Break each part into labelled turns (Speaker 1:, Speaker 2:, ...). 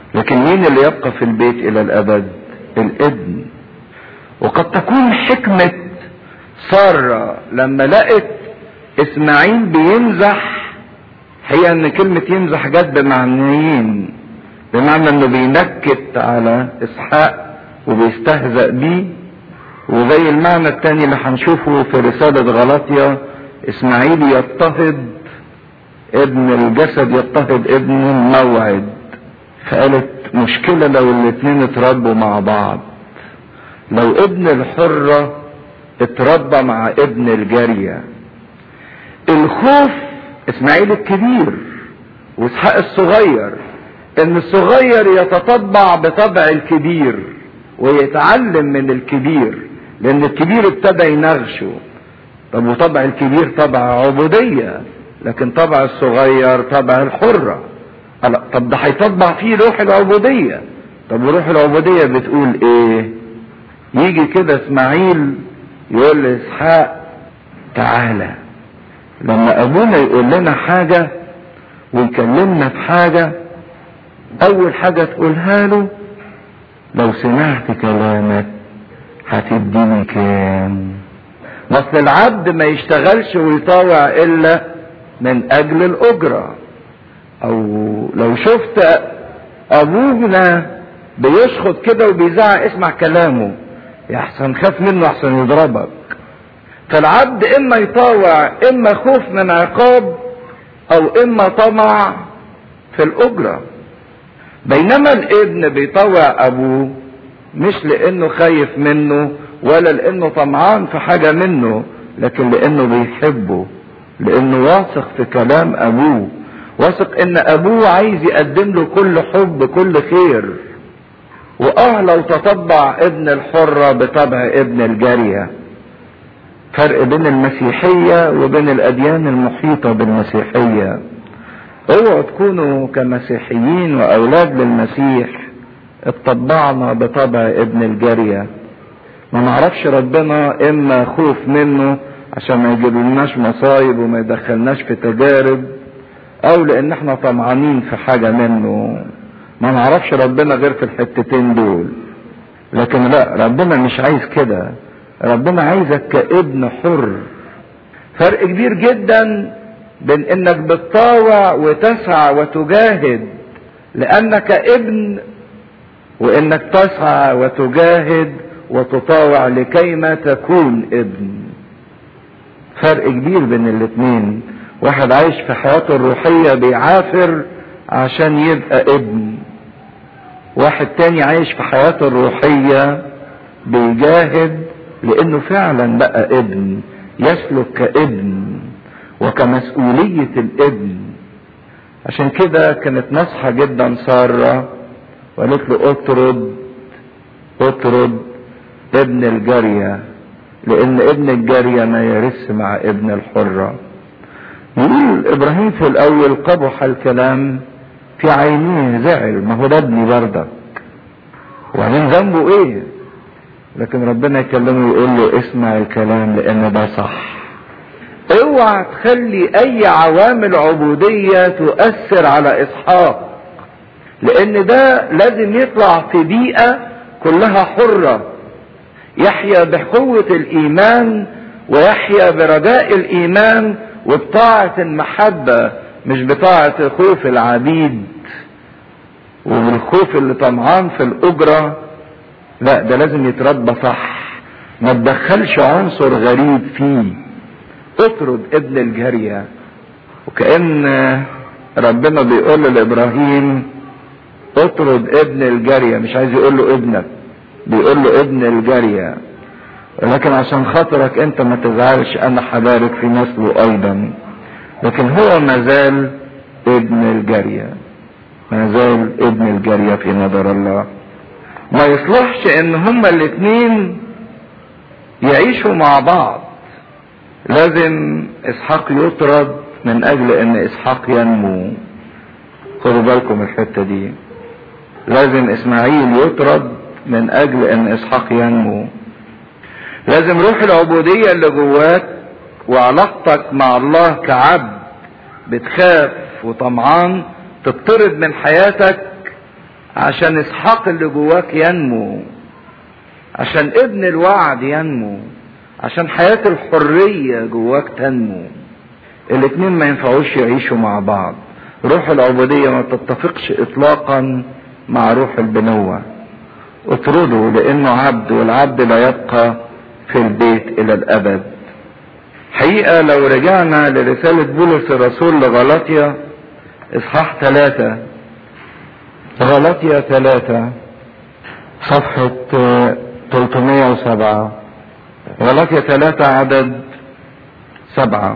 Speaker 1: لكن مين اللي يبقى في البيت الى الابد الابن وقد تكون حكمة سارة لما لقت اسماعيل بيمزح هي ان كلمة يمزح جت بمعنيين بمعنى انه بينكت على اسحاق وبيستهزأ بيه وزي المعنى التاني اللي هنشوفه في رسالة غلاطيا اسماعيل يضطهد ابن الجسد يضطهد ابن الموعد فقالت مشكلة لو الاتنين اتربوا مع بعض لو ابن الحرة اتربى مع ابن الجارية الخوف اسماعيل الكبير واسحاق الصغير ان الصغير يتطبع بطبع الكبير ويتعلم من الكبير لان الكبير ابتدى ينغشه طب وطبع الكبير طبع عبودية لكن طبع الصغير طبع الحرة طب ده هيطبع فيه روح العبودية طب وروح العبودية بتقول ايه يجي كده اسماعيل يقول لاسحاق تعالى لما ابونا يقول لنا حاجة ويكلمنا في حاجة اول حاجة تقولها له لو سمعت كلامك هتديني كام اصل العبد ما يشتغلش ويطاوع الا من اجل الاجرة او لو شفت ابونا بيشخط كده وبيزعق اسمع كلامه يحسن خاف منه احسن يضربك فالعبد اما يطاوع اما خوف من عقاب او اما طمع في الاجرة بينما الابن بيطوع ابوه مش لانه خايف منه ولا لانه طمعان في حاجة منه لكن لانه بيحبه لانه واثق في كلام ابوه واثق ان ابوه عايز يقدم له كل حب كل خير واه لو تطبع ابن الحرة بطبع ابن الجارية فرق بين المسيحية وبين الاديان المحيطة بالمسيحية اوعوا تكونوا كمسيحيين واولاد للمسيح اتطبعنا بطبع ابن الجارية ما نعرفش ربنا اما خوف منه عشان ما يجيبلناش مصايب وما يدخلناش في تجارب او لان احنا طمعانين في حاجة منه ما نعرفش ربنا غير في الحتتين دول لكن لا ربنا مش عايز كده ربنا عايزك كابن حر فرق كبير جدا بين انك بتطاوع وتسعى وتجاهد لانك ابن وانك تسعى وتجاهد وتطاوع لكيما تكون ابن فرق كبير بين الاتنين واحد عايش في حياته الروحية بيعافر عشان يبقى ابن واحد تاني عايش في حياته الروحية بيجاهد لانه فعلا بقى ابن يسلك كابن وكمسؤولية الابن عشان كده كانت نصحة جدا سارة وقالت له اطرد اطرد ابن الجارية لان ابن الجارية ما يرث مع ابن الحرة يقول ابراهيم في الاول قبح الكلام في عينيه زعل ما هو ده ابني بردك وبعدين ذنبه ايه لكن ربنا يكلمه يقول له اسمع الكلام لان ده صح اوعى تخلي اي عوامل عبودية تؤثر على اسحاق لان ده لازم يطلع في بيئة كلها حرة يحيا بقوة الايمان ويحيا برجاء الايمان وبطاعة المحبة مش بطاعة خوف العبيد والخوف اللي طمعان في الاجرة لا ده لازم يتربى صح ما تدخلش عنصر غريب فيه اطرد ابن الجارية وكأن ربنا بيقول لابراهيم اطرد ابن الجارية مش عايز يقول له ابنك بيقول له ابن الجارية لكن عشان خاطرك انت ما تزعلش انا هبارك في نسله ايضا لكن هو مازال ابن الجارية مازال ابن الجارية في نظر الله ما يصلحش ان هما الاتنين يعيشوا مع بعض لازم اسحاق يطرد من اجل ان اسحاق ينمو خدوا بالكم الحتة دي لازم اسماعيل يطرد من اجل ان اسحاق ينمو لازم روح العبودية اللي جواك وعلاقتك مع الله كعبد بتخاف وطمعان تطرد من حياتك عشان اسحاق اللي جواك ينمو عشان ابن الوعد ينمو عشان حياة الحرية جواك تنمو الاتنين ما ينفعوش يعيشوا مع بعض روح العبودية ما تتفقش اطلاقا مع روح البنوة اطرده لانه عبد والعبد لا يبقى في البيت الى الابد حقيقة لو رجعنا لرسالة بولس الرسول لغلاطيا اصحاح ثلاثة غلاطيا ثلاثة صفحة 307 غلاطيا ثلاثة عدد سبعة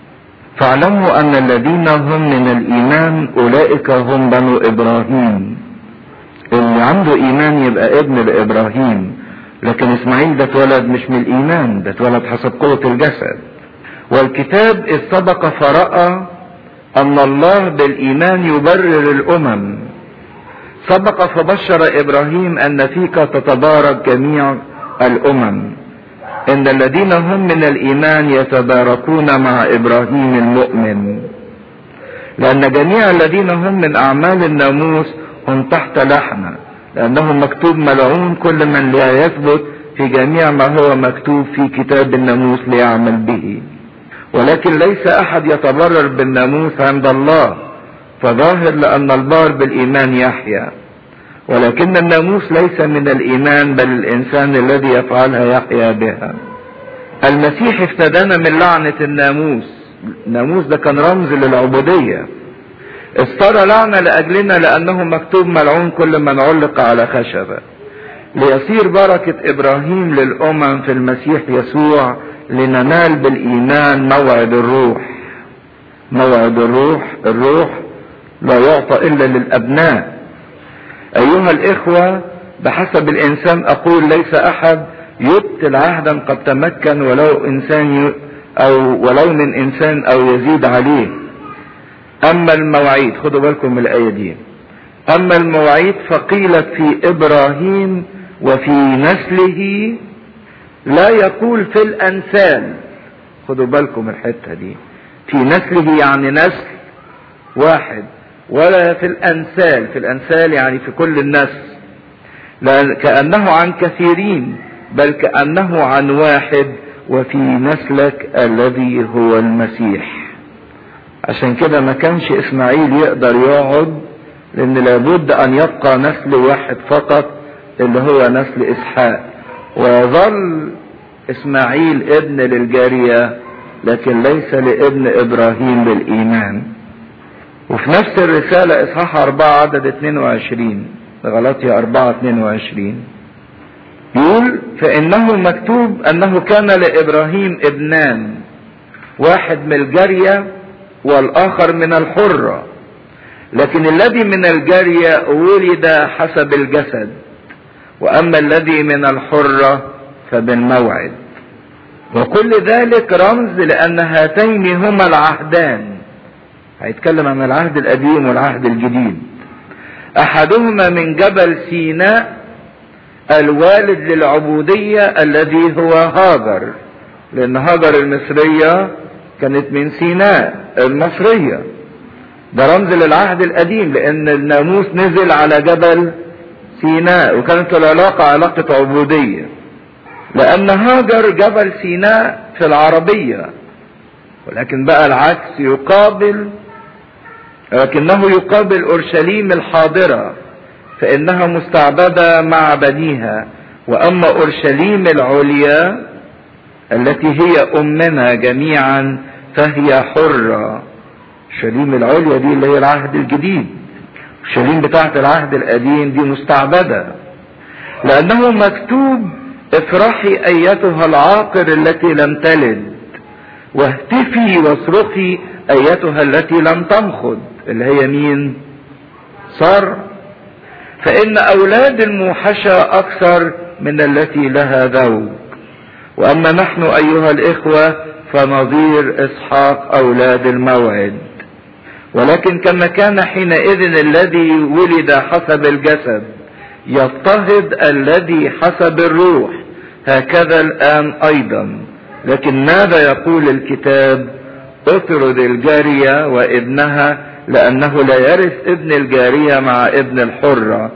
Speaker 1: فاعلموا ان الذين هم من الايمان اولئك هم بنو ابراهيم اللي عنده ايمان يبقى ابن لابراهيم لكن اسماعيل ده اتولد مش من الايمان ده اتولد حسب قوة الجسد والكتاب اذ سبق فرأى ان الله بالايمان يبرر الامم سبق فبشر ابراهيم ان فيك تتبارك جميع الامم ان الذين هم من الايمان يتباركون مع ابراهيم المؤمن لان جميع الذين هم من اعمال الناموس هم تحت لحمه لانه مكتوب ملعون كل من لا يثبت في جميع ما هو مكتوب في كتاب الناموس ليعمل به ولكن ليس احد يتبرر بالناموس عند الله فظاهر لان البار بالايمان يحيا ولكن الناموس ليس من الايمان بل الانسان الذي يفعلها يحيا بها المسيح افتدانا من لعنة الناموس الناموس ده كان رمز للعبودية اصطار لعنة لاجلنا لانه مكتوب ملعون كل من علق على خشبة ليصير بركة ابراهيم للامم في المسيح يسوع لننال بالايمان موعد الروح موعد الروح الروح لا يعطى الا للابناء ايها الاخوة بحسب الانسان اقول ليس احد يبطل عهدا قد تمكن ولو انسان ي... او ولو من انسان او يزيد عليه اما المواعيد خدوا بالكم من الايه دي اما المواعيد فقيلت في ابراهيم وفي نسله لا يقول في الانسال خدوا بالكم الحته دي في نسله يعني نسل واحد ولا في الانسال في الانسال يعني في كل النسل لأن كانه عن كثيرين بل كانه عن واحد وفي نسلك الذي هو المسيح عشان كده ما كانش اسماعيل يقدر يقعد لان لابد ان يبقى نسل واحد فقط اللي هو نسل اسحاق ويظل اسماعيل ابن للجارية لكن ليس لابن ابراهيم بالايمان وفي نفس الرسالة اصحاح اربعة عدد 22 غلطية اربعة 22 يقول فانه مكتوب انه كان لابراهيم ابنان واحد من الجارية والاخر من الحرة لكن الذي من الجارية ولد حسب الجسد واما الذي من الحرة فبالموعد وكل ذلك رمز لان هاتين هما العهدان هيتكلم عن العهد القديم والعهد الجديد احدهما من جبل سيناء الوالد للعبودية الذي هو هاجر لان هاجر المصرية كانت من سيناء المصرية ده رمز للعهد القديم لان الناموس نزل على جبل سيناء وكانت العلاقة علاقة عبودية لان هاجر جبل سيناء في العربية ولكن بقى العكس يقابل لكنه يقابل اورشليم الحاضرة فانها مستعبدة مع بنيها واما اورشليم العليا التي هي امنا جميعا فهي حرة اورشليم العليا دي اللي هي العهد الجديد اورشليم بتاعت العهد القديم دي مستعبدة لانه مكتوب افرحي ايتها العاقر التي لم تلد واهتفي واصرخي ايتها التي لم تمخض اللي هي مين صار فان اولاد الموحشة اكثر من التي لها ذوق واما نحن ايها الاخوة فنظير اسحاق اولاد الموعد ولكن كما كان حينئذ الذي ولد حسب الجسد يضطهد الذي حسب الروح هكذا الان ايضا لكن ماذا يقول الكتاب اطرد الجارية وابنها لانه لا يرث ابن الجارية مع ابن الحرة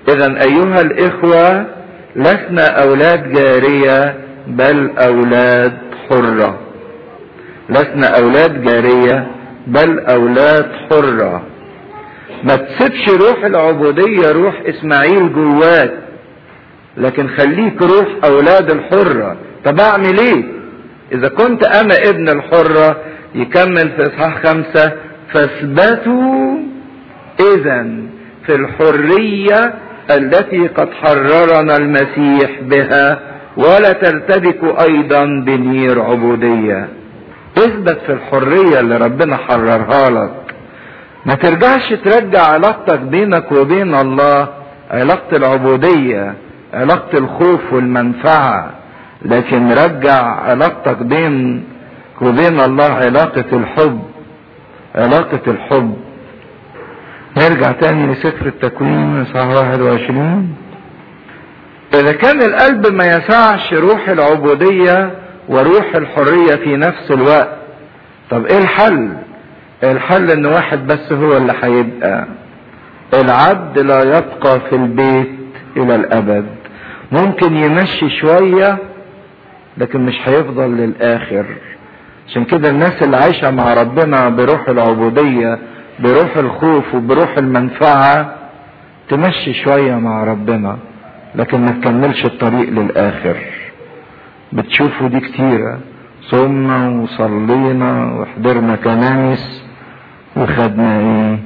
Speaker 1: اذا ايها الاخوة لسنا اولاد جارية بل اولاد حرة لسنا اولاد جارية بل اولاد حرة ما تسيبش روح العبودية روح اسماعيل جواك لكن خليك روح اولاد الحرة طب اعمل ايه اذا كنت انا ابن الحرة يكمل في اصحاح خمسة فاثبتوا اذا في الحرية التي قد حررنا المسيح بها ولا ترتبكوا ايضا بنير عبودية اثبت في الحرية اللي ربنا حررها لك ما ترجعش ترجع علاقتك بينك وبين الله علاقة العبودية علاقة الخوف والمنفعة لكن رجع علاقتك بينك وبين الله علاقة الحب علاقة الحب نرجع تاني لسفر التكوين صح 21 إذا كان القلب ما يسعش روح العبودية وروح الحرية في نفس الوقت طب ايه الحل؟ الحل ان واحد بس هو اللي هيبقى العبد لا يبقى في البيت الى الابد ممكن يمشي شوية لكن مش هيفضل للاخر عشان كده الناس اللي عايشة مع ربنا بروح العبودية بروح الخوف وبروح المنفعة تمشي شوية مع ربنا لكن ما تكملش الطريق للآخر بتشوفوا دي كتيرة صمنا وصلينا وحضرنا كنايس وخدنا ايه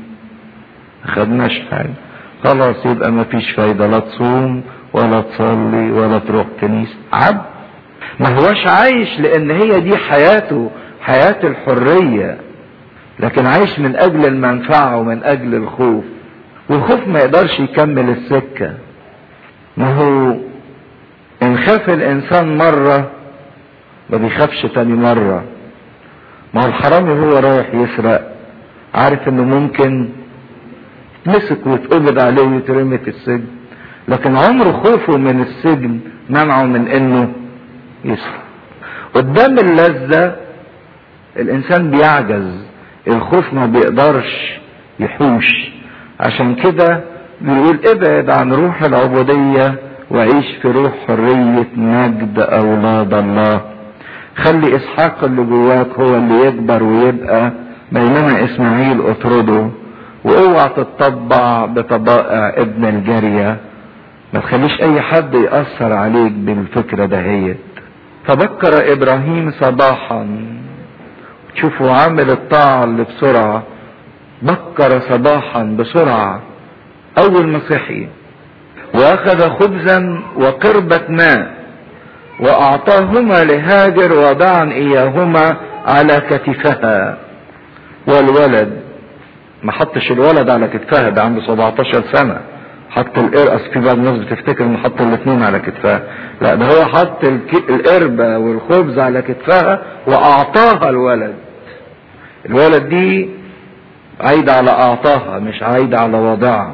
Speaker 1: خدناش حاجة خلاص يبقى ما فيش فايدة لا تصوم ولا تصلي ولا تروح كنيسة عبد ما هوش عايش لان هي دي حياته حياة الحرية لكن عايش من اجل المنفعة ومن اجل الخوف والخوف ما يقدرش يكمل السكة ما هو ان خاف الانسان مرة ما بيخافش تاني مرة ما هو الحرامي هو رايح يسرق عارف انه ممكن مسك ويتقبض عليه ويترمي في السجن لكن عمر خوفه من السجن منعه من انه يسرق قدام اللذة الانسان بيعجز الخوف ما بيقدرش يحوش عشان كده بيقول ابعد عن روح العبودية وعيش في روح حرية مجد اولاد الله خلي اسحاق اللي جواك هو اللي يكبر ويبقى بينما اسماعيل اطرده واوعى تتطبع بطبائع ابن الجارية ما تخليش اي حد يأثر عليك بالفكرة دهيت فبكر ابراهيم صباحا شوفوا عامل الطاعة اللي بسرعة بكر صباحا بسرعة اول ما صحي واخذ خبزا وقربة ماء واعطاهما لهاجر وضعا اياهما على كتفها والولد ما حطش الولد على كتفها ده عنده 17 سنة حط القرقص في بعض الناس بتفتكر انه حط الاثنين على كتفها لا ده هو حط القربة والخبز على كتفها واعطاها الولد الولد دي عايدة على اعطاها مش عايدة على وضعها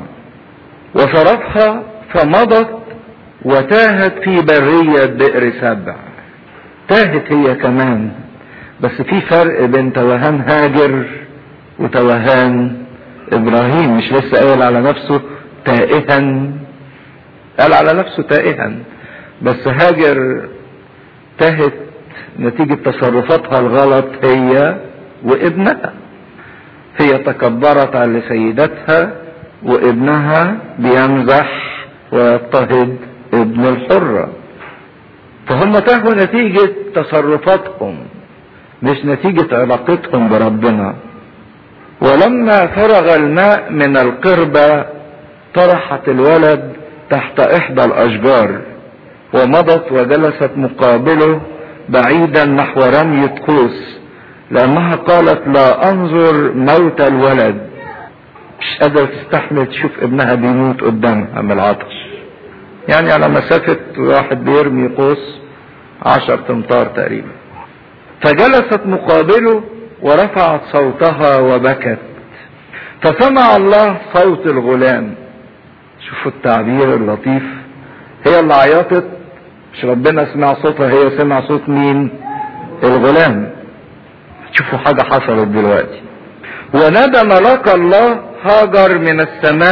Speaker 1: وصرفها فمضت وتاهت في برية بئر سبع تاهت هي كمان بس في فرق بين توهان هاجر وتوهان ابراهيم مش لسه قايل على نفسه تائها قال على نفسه تائها بس هاجر تاهت نتيجة تصرفاتها الغلط هي وابنها هي تكبرت على سيدتها وابنها بيمزح ويضطهد ابن الحرة فهم تاهوا نتيجة تصرفاتهم مش نتيجة علاقتهم بربنا ولما فرغ الماء من القربة طرحت الولد تحت احدى الاشجار ومضت وجلست مقابله بعيدا نحو رمية قوس لانها قالت لا انظر موت الولد مش قادرة تستحمل تشوف ابنها بيموت قدامها من العطش يعني على مسافة واحد بيرمي قوس عشر تمتار تقريبا فجلست مقابله ورفعت صوتها وبكت فسمع الله صوت الغلام شوفوا التعبير اللطيف هي اللي عيطت مش ربنا سمع صوتها هي سمع صوت مين الغلام شوفوا حاجة حصلت دلوقتي ونادى ملاك الله هاجر من السماء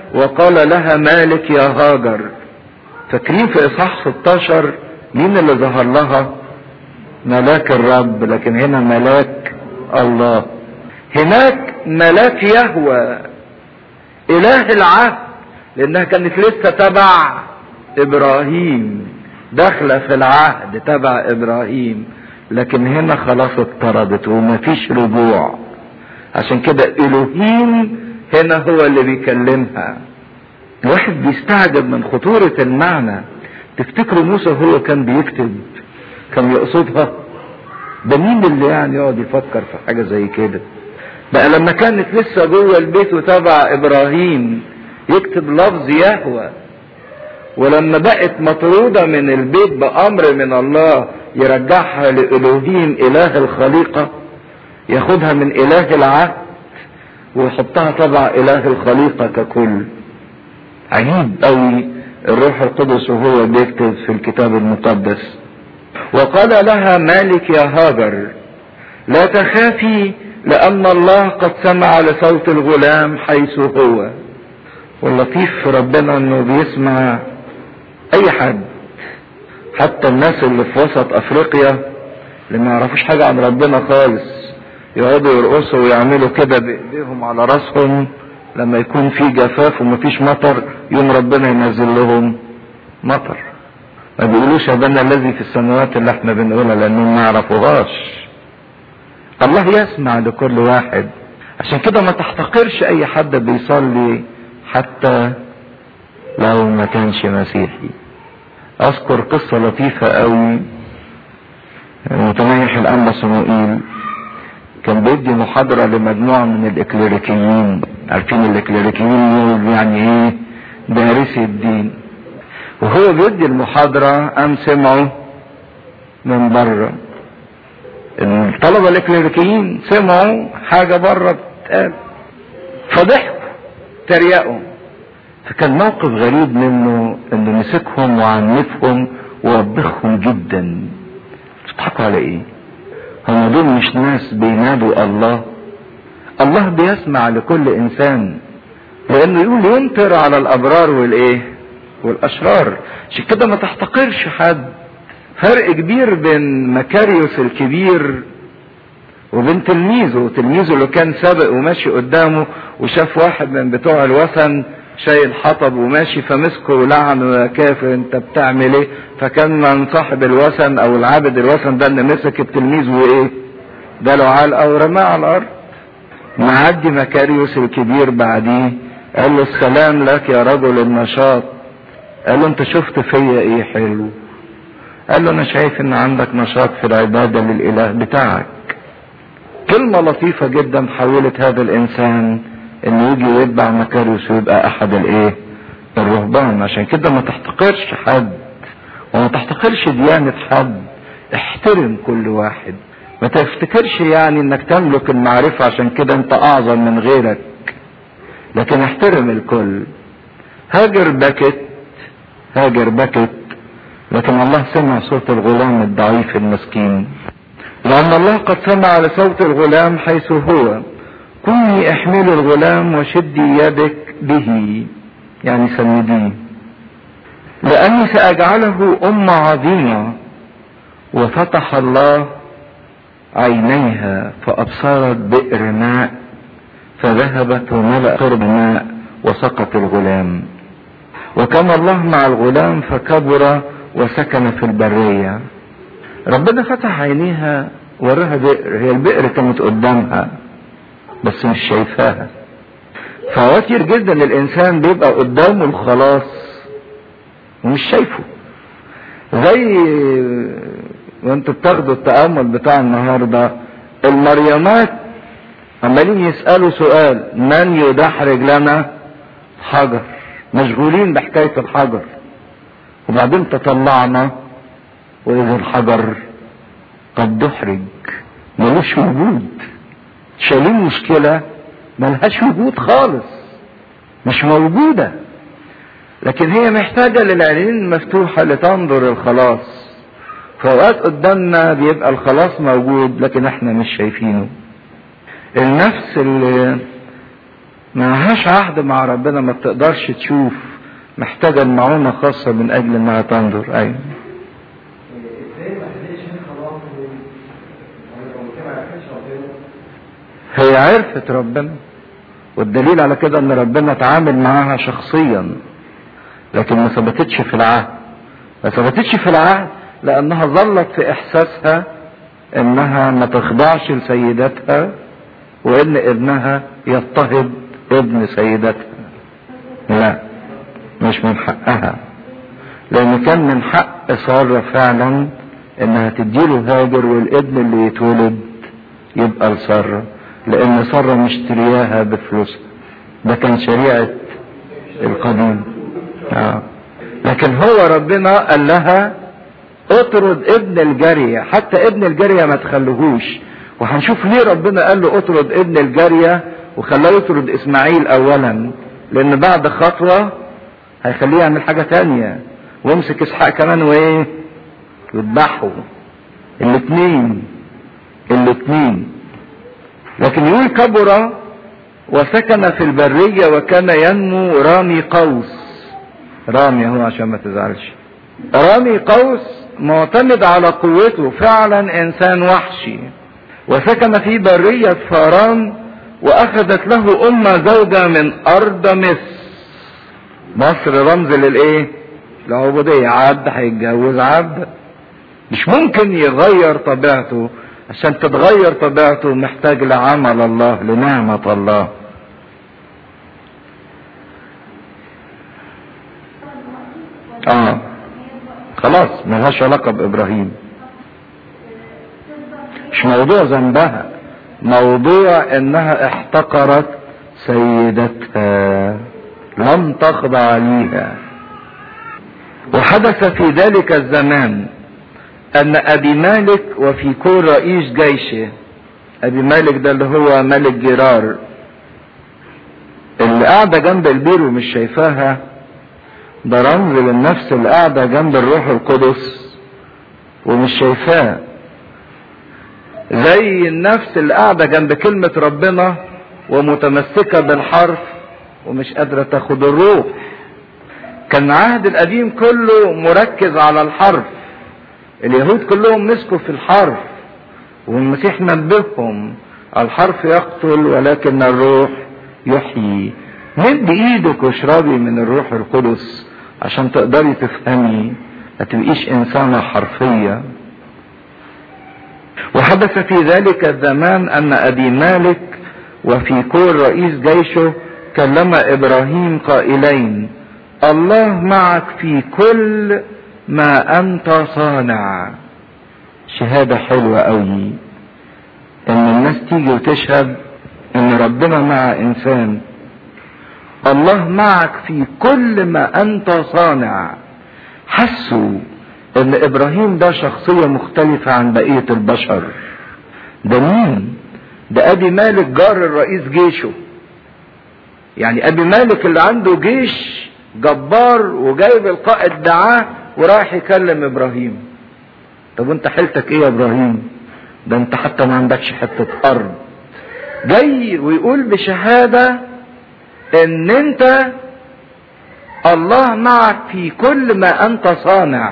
Speaker 1: وقال لها مالك يا هاجر فاكرين في اصحاح 16 مين اللي ظهر لها ملاك الرب لكن هنا ملاك الله هناك ملاك يهوى اله العهد لانها كانت لسه تبع ابراهيم داخله في العهد تبع ابراهيم لكن هنا خلاص اضطردت ومفيش رجوع عشان كده الوهيم هنا هو اللي بيكلمها الواحد بيستعجب من خطورة المعنى تفتكروا موسى هو كان بيكتب كان يقصدها ده مين اللي يعني يقعد يفكر في حاجة زي كده بقى لما كانت لسه جوه البيت وتبع ابراهيم يكتب لفظ يهوى ولما بقت مطرودة من البيت بأمر من الله يرجعها لإلهيم إله الخليقة ياخدها من إله العهد ويحطها تبع إله الخليقة ككل عجيب قوي الروح القدس وهو بيكتب في الكتاب المقدس وقال لها مالك يا هاجر لا تخافي لأن الله قد سمع لصوت الغلام حيث هو واللطيف في ربنا انه بيسمع اي حد حتى الناس اللي في وسط افريقيا اللي ما يعرفوش حاجة عن ربنا خالص يقعدوا يرقصوا ويعملوا كده بايديهم على راسهم لما يكون في جفاف ومفيش مطر يوم ربنا ينزل لهم مطر ما بيقولوش ابانا الذي في السماوات اللي احنا بنقولها لانهم ما يعرفوهاش الله يسمع لكل واحد عشان كده ما تحتقرش اي حد بيصلي حتى لو ما كانش مسيحي اذكر قصة لطيفة قوي متنيح الانبا صموئيل كان بيدي محاضرة لمجموعة من الاكليريكيين عارفين الاكليريكيين يعني ايه دارسي الدين وهو بيدي المحاضرة قام سمعوا من بره الطلبة الاكليريكيين سمعوا حاجة بره بتتقال فضحكوا تريقوا فكان موقف غريب منه انه مسكهم وعنفهم ووبخهم جدا تضحكوا على ايه هم دول مش ناس بينادوا الله الله بيسمع لكل انسان لانه يقول يمطر على الابرار والايه والاشرار عشان كده ما تحتقرش حد فرق كبير بين مكاريوس الكبير وبين تلميذه تلميذه اللي كان سابق وماشي قدامه وشاف واحد من بتوع الوثن شايل حطب وماشي فمسكه ولعنه يا كافر انت بتعمل ايه فكان من صاحب الوثن او العابد الوثن ده اللي مسك التلميذ وايه ده له علقه ورماه على الارض معدي مكاريوس الكبير بعديه قال له السلام لك يا رجل النشاط قال له انت شفت فيا ايه حلو قال له انا شايف ان عندك نشاط في العبادة للاله بتاعك كلمة لطيفة جدا حولت هذا الانسان انه يجي ويتبع مكاريوس ويبقى احد الايه الرهبان عشان كده ما تحتقرش حد وما تحتقرش ديانة حد احترم كل واحد ما تفتكرش يعني انك تملك المعرفة عشان كده انت اعظم من غيرك لكن احترم الكل هاجر بكت هاجر بكت لكن الله سمع صوت الغلام الضعيف المسكين لأن الله قد سمع لصوت الغلام حيث هو كوني احملي الغلام وشدي يدك به يعني سنديه لأني سأجعله أمة عظيمة وفتح الله عينيها فأبصرت بئر ماء فذهبت وملأ قرب ماء وسقط الغلام وكان الله مع الغلام فكبر وسكن في البرية ربنا فتح عينيها وراها بئر هي البئر كانت قدامها بس مش شايفاها فواتر جدا الانسان بيبقى قدامه الخلاص ومش شايفه زي وانتوا بتاخدوا التأمل بتاع النهاردة المريمات عمالين يسألوا سؤال من يدحرج لنا حجر مشغولين بحكاية الحجر وبعدين تطلعنا وإذا الحجر قد دحرج ملوش وجود شايلين مشكلة ملهاش وجود خالص مش موجودة لكن هي محتاجة للعينين المفتوحة لتنظر الخلاص فأوقات قدامنا بيبقى الخلاص موجود لكن احنا مش شايفينه النفس اللي معهاش عهد مع ربنا ما بتقدرش تشوف محتاجة المعونة خاصة من أجل إنها تنظر أيوة هي عرفت ربنا والدليل على كده ان ربنا اتعامل معاها شخصيا لكن ما ثبتتش في العهد ما ثبتتش في العهد لانها ظلت في احساسها انها ما تخضعش لسيدتها وان ابنها يضطهد ابن سيدتها لا مش من حقها لان كان من حق سارة فعلا انها تديله هاجر والابن اللي يتولد يبقى لسارة لان سارة مشترياها بفلوسها ده كان شريعة القديم آه. لكن هو ربنا قال لها اطرد ابن الجارية حتى ابن الجارية ما تخلوهوش وهنشوف ليه ربنا قال له اطرد ابن الجارية وخلاه يطرد اسماعيل اولا لان بعد خطوة هيخليه يعمل حاجة تانية ويمسك اسحاق كمان وايه يذبحه الاثنين الاثنين لكن يقول كبر وسكن في البرية وكان ينمو رامي قوس رامي هو عشان ما تزعلش رامي قوس معتمد على قوته فعلا انسان وحشي وسكن في برية فاران واخذت له امة زوجة من ارض مصر مصر رمز للايه العبودية عبد هيتجوز عبد مش ممكن يغير طبيعته عشان تتغير طبيعته محتاج لعمل الله لنعمة الله اه خلاص ملهاش علاقة بإبراهيم مش موضوع ذنبها موضوع انها احتقرت سيدتها لم تخضع ليها وحدث في ذلك الزمان ان ابي مالك وفي كل رئيس جيشه ابي مالك ده اللي هو ملك جرار اللي قاعدة جنب البير ومش شايفاها ده رمز للنفس اللي قاعدة جنب الروح القدس ومش شايفاه زي النفس اللي قاعدة جنب كلمة ربنا ومتمسكة بالحرف ومش قادرة تاخد الروح كان العهد القديم كله مركز على الحرف اليهود كلهم مسكوا في الحرف والمسيح نبههم الحرف يقتل ولكن الروح يحيي مد ايدك واشربي من الروح القدس عشان تقدري تفهمي ما تبقيش انسانة حرفية وحدث في ذلك الزمان ان ابي مالك وفي كل رئيس جيشه كلم ابراهيم قائلين الله معك في كل ما انت صانع شهادة حلوة قوي ان الناس تيجي وتشهد ان ربنا مع انسان الله معك في كل ما انت صانع حسوا ان ابراهيم ده شخصية مختلفة عن بقية البشر ده مين ده ابي مالك جار الرئيس جيشه يعني ابي مالك اللي عنده جيش جبار وجايب القائد دعاه ورايح يكلم ابراهيم طب وانت حيلتك ايه يا ابراهيم ده انت حتى ما عندكش حتة ارض جاي ويقول بشهادة ان انت الله معك في كل ما انت صانع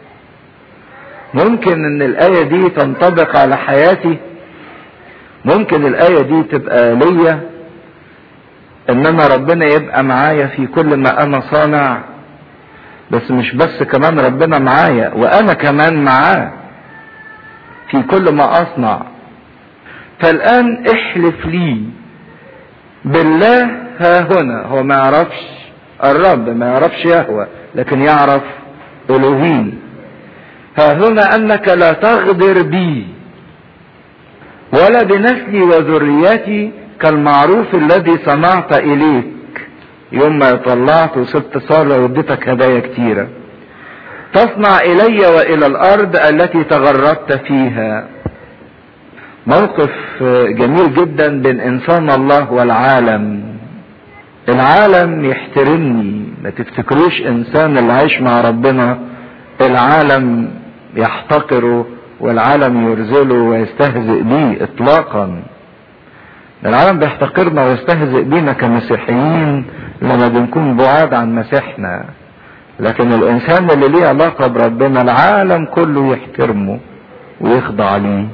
Speaker 1: ممكن ان الاية دي تنطبق على حياتي ممكن الاية دي تبقى ليا ان انا ربنا يبقى معايا في كل ما انا صانع بس مش بس كمان ربنا معايا وانا كمان معاه في كل ما اصنع فالان احلف لي بالله ها هنا هو ما يعرفش الرب ما يعرفش يهوى لكن يعرف الوهيم ها هنا انك لا تغدر بي ولا بنسلي وذريتي كالمعروف الذي صنعت اليك يوم ما طلعت وسبت صالة واديتك هدايا كتيرة تصنع الي والى الارض التي تغربت فيها موقف جميل جدا بين انسان الله والعالم العالم يحترمني ما تفتكروش انسان اللي عايش مع ربنا العالم يحتقره والعالم يرزله ويستهزئ بيه اطلاقا العالم بيحتقرنا ويستهزئ بينا كمسيحيين لما بنكون بعاد عن مسيحنا لكن الانسان اللي ليه علاقة بربنا العالم كله يحترمه ويخضع ليه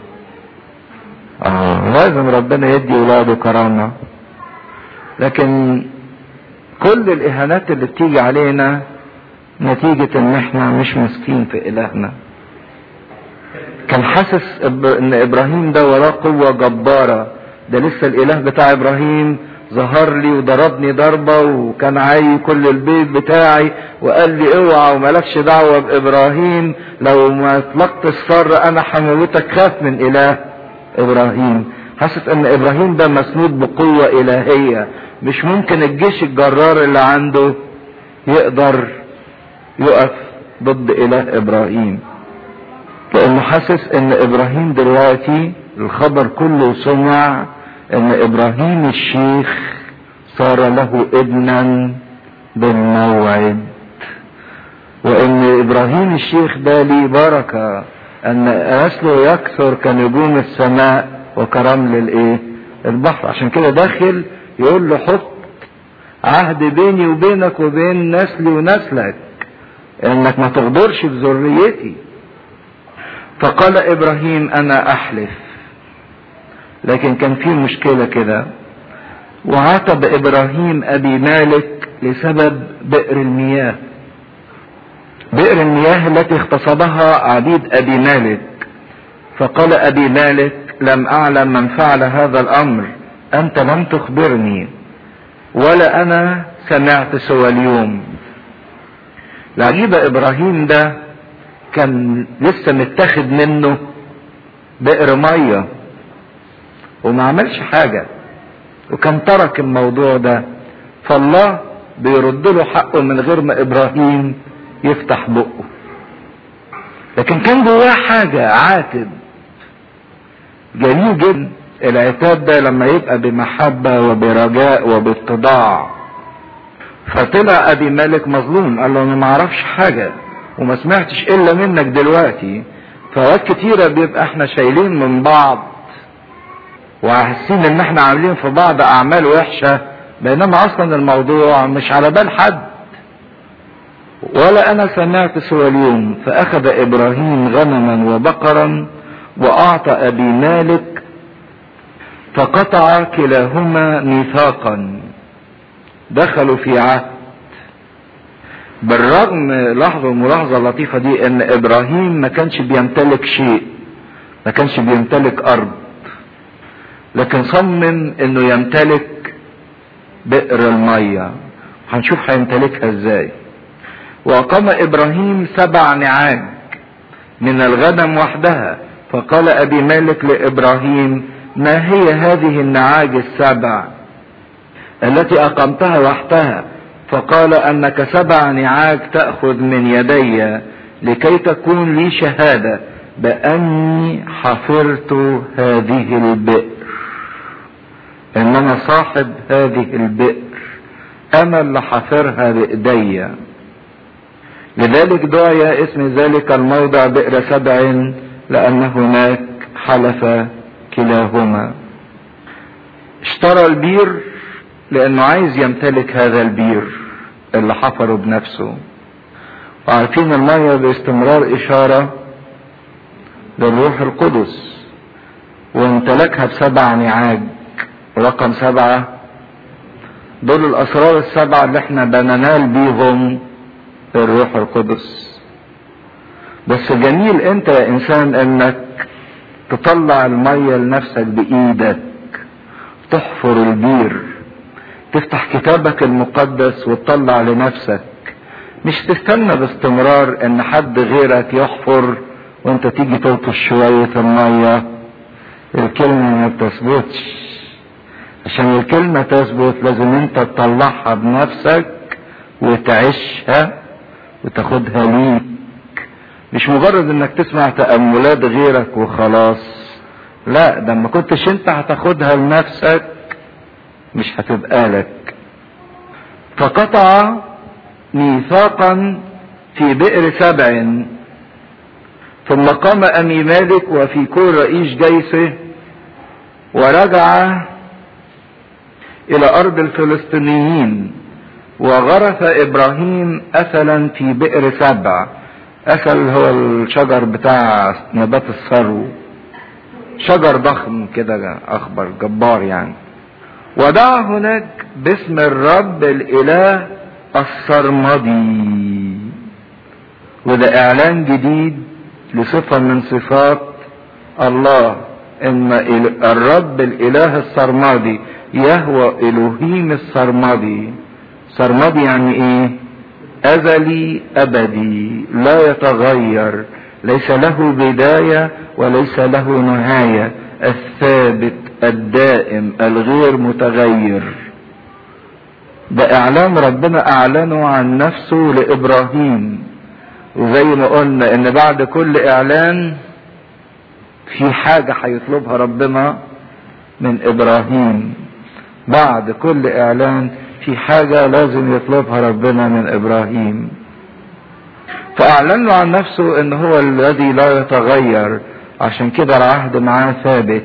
Speaker 1: اه لازم ربنا يدي ولاده كرامة لكن كل الاهانات اللي بتيجي علينا نتيجة ان احنا مش ماسكين في الهنا كان حاسس ان ابراهيم ده وراه قوة جبارة ده لسه الاله بتاع ابراهيم ظهر لي وضربني ضربة وكان عاي كل البيت بتاعي وقال لي اوعى وملكش دعوة بابراهيم لو ما اطلقت السر انا حموتك خاف من اله ابراهيم حاسس ان ابراهيم ده مسنود بقوة الهية مش ممكن الجيش الجرار اللي عنده يقدر يقف ضد اله ابراهيم لانه حاسس ان ابراهيم دلوقتي الخبر كله سمع ان ابراهيم الشيخ صار له ابنا بالموعد وان ابراهيم الشيخ ده ليه بركة ان نسله يكثر كنجوم السماء وكرمل الايه البحر عشان كده داخل يقول له حط عهد بيني وبينك وبين نسلي ونسلك انك ما تغدرش بذريتي فقال ابراهيم انا احلف لكن كان في مشكلة كده وعاتب ابراهيم ابي مالك لسبب بئر المياه بئر المياه التي اغتصبها عبيد ابي مالك فقال ابي مالك لم اعلم من فعل هذا الامر انت لم تخبرني ولا انا سمعت سوى اليوم العجيب ابراهيم ده كان لسه متاخد منه بئر ميه وما عملش حاجة وكان ترك الموضوع ده فالله بيرد له حقه من غير ما ابراهيم يفتح بقه لكن كان جواه حاجة عاتب جميل جدا العتاب ده لما يبقى بمحبة وبرجاء وباتضاع فطلع ابي مالك مظلوم قال له انا ما اعرفش حاجة وما سمعتش الا منك دلوقتي فوقت كتيرة بيبقى احنا شايلين من بعض وحاسين ان احنا عاملين في بعض اعمال وحشة بينما اصلا الموضوع مش على بال حد ولا انا سمعت سوى اليوم فاخذ ابراهيم غنما وبقرا واعطى ابي مالك فقطع كلاهما ميثاقا دخلوا في عهد بالرغم لاحظوا الملاحظة اللطيفة دي ان ابراهيم ما كانش بيمتلك شيء ما كانش بيمتلك ارض لكن صمم انه يمتلك بئر المية هنشوف هيمتلكها ازاي واقام ابراهيم سبع نعاج من الغنم وحدها فقال ابي مالك لابراهيم ما هي هذه النعاج السبع التي اقمتها وحدها فقال انك سبع نعاج تاخذ من يدي لكي تكون لي شهاده باني حفرت هذه البئر ان انا صاحب هذه البئر انا اللي حفرها بايدي لذلك دعي اسم ذلك الموضع بئر سبع لان هناك حلف كلاهما اشترى البير لانه عايز يمتلك هذا البير اللي حفره بنفسه وعارفين المية باستمرار اشارة للروح القدس وامتلكها بسبع نعاج رقم سبعة دول الاسرار السبعة اللي احنا بننال بيهم الروح القدس بس جميل انت يا انسان انك تطلع المية لنفسك بايدك تحفر البير تفتح كتابك المقدس وتطلع لنفسك مش تستنى باستمرار ان حد غيرك يحفر وانت تيجي تلطش شوية المية الكلمة ما بتثبتش عشان الكلمة تثبت لازم انت تطلعها بنفسك وتعيشها وتاخدها ليك مش مجرد انك تسمع تأملات غيرك وخلاص لا ده ما كنتش انت هتاخدها لنفسك مش هتبقى لك فقطع ميثاقا في بئر سبع ثم قام أمي مالك وفي كل رئيس جيشه ورجع الى ارض الفلسطينيين وغرس ابراهيم اثلا في بئر سبع اثل هو الشجر بتاع نبات الثرو شجر ضخم كده اخبر جبار يعني ودعا هناك باسم الرب الاله السرمدي وده اعلان جديد لصفه من صفات الله ان الرب الاله السرمدي يهوى الوهيم السرمدي سرمدي يعني ايه ازلي ابدي لا يتغير ليس له بدايه وليس له نهايه الثابت الدائم الغير متغير ده اعلان ربنا اعلنه عن نفسه لابراهيم وزي ما قلنا ان بعد كل اعلان في حاجة هيطلبها ربنا من ابراهيم بعد كل اعلان في حاجة لازم يطلبها ربنا من ابراهيم فاعلن له عن نفسه ان هو الذي لا يتغير عشان كده العهد معاه ثابت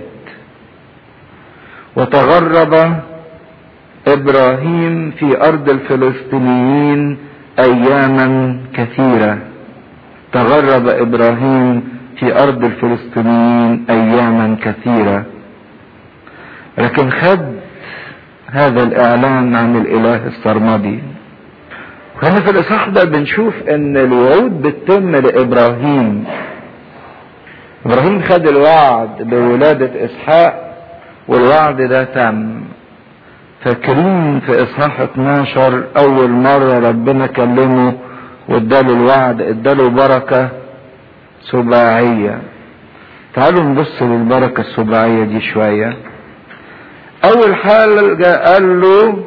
Speaker 1: وتغرب ابراهيم في ارض الفلسطينيين اياما كثيره تغرب ابراهيم في ارض الفلسطينيين اياما كثيره لكن خد هذا الاعلان عن الاله السرمدي وهنا في الاصحاح ده بنشوف ان الوعود بتتم لابراهيم ابراهيم خد الوعد بولادة اسحاق والوعد ده تم فاكرين في اصحاح 12 اول مرة ربنا كلمه واداله الوعد اداله بركة سباعية تعالوا نبص للبركة السباعية دي شوية اول حاجة قال له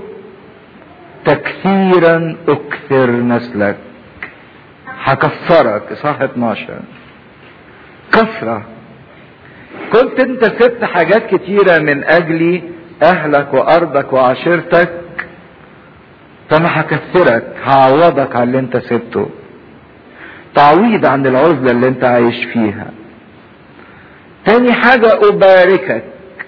Speaker 1: تكثيرا اكثر نسلك هكسرك اصحاح 12 كثرة كنت انت سبت حاجات كتيرة من اجلي اهلك وارضك وعشيرتك فانا هكثرك هعوضك على اللي انت سبته تعويض عن العزلة اللي انت عايش فيها تاني حاجة اباركك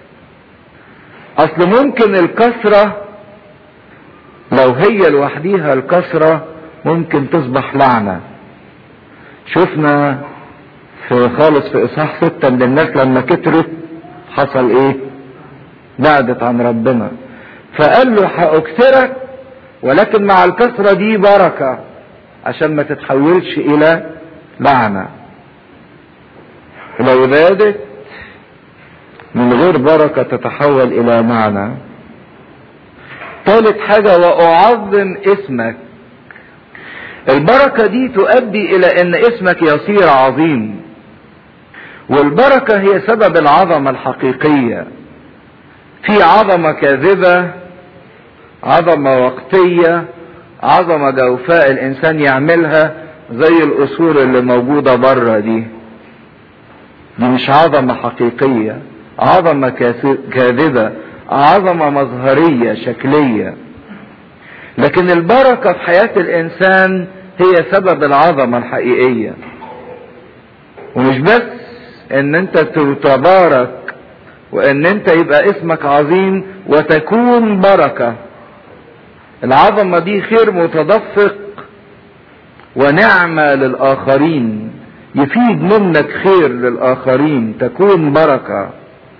Speaker 1: اصل ممكن الكثرة لو هي لوحديها الكثرة ممكن تصبح لعنة شفنا في خالص في اصحاح ستة من الناس لما كترت حصل ايه بعدت عن ربنا فقال له هأكثرك ولكن مع الكثرة دي بركة عشان ما تتحولش الى لعنة لو زادت من غير بركة تتحول الى معنى ثالث حاجة واعظم اسمك البركة دي تؤدي الى ان اسمك يصير عظيم والبركة هي سبب العظمة الحقيقية في عظمة كاذبة عظمة وقتية عظمة جوفاء الانسان يعملها زي القصور اللي موجودة بره دي دي مش عظمة حقيقية عظمة كاذبة عظمة مظهرية شكلية لكن البركة في حياة الانسان هي سبب العظمة الحقيقية ومش بس ان انت تتبارك وان انت يبقى اسمك عظيم وتكون بركة العظمة دي خير متدفق ونعمة للآخرين يفيد منك خير للآخرين تكون بركة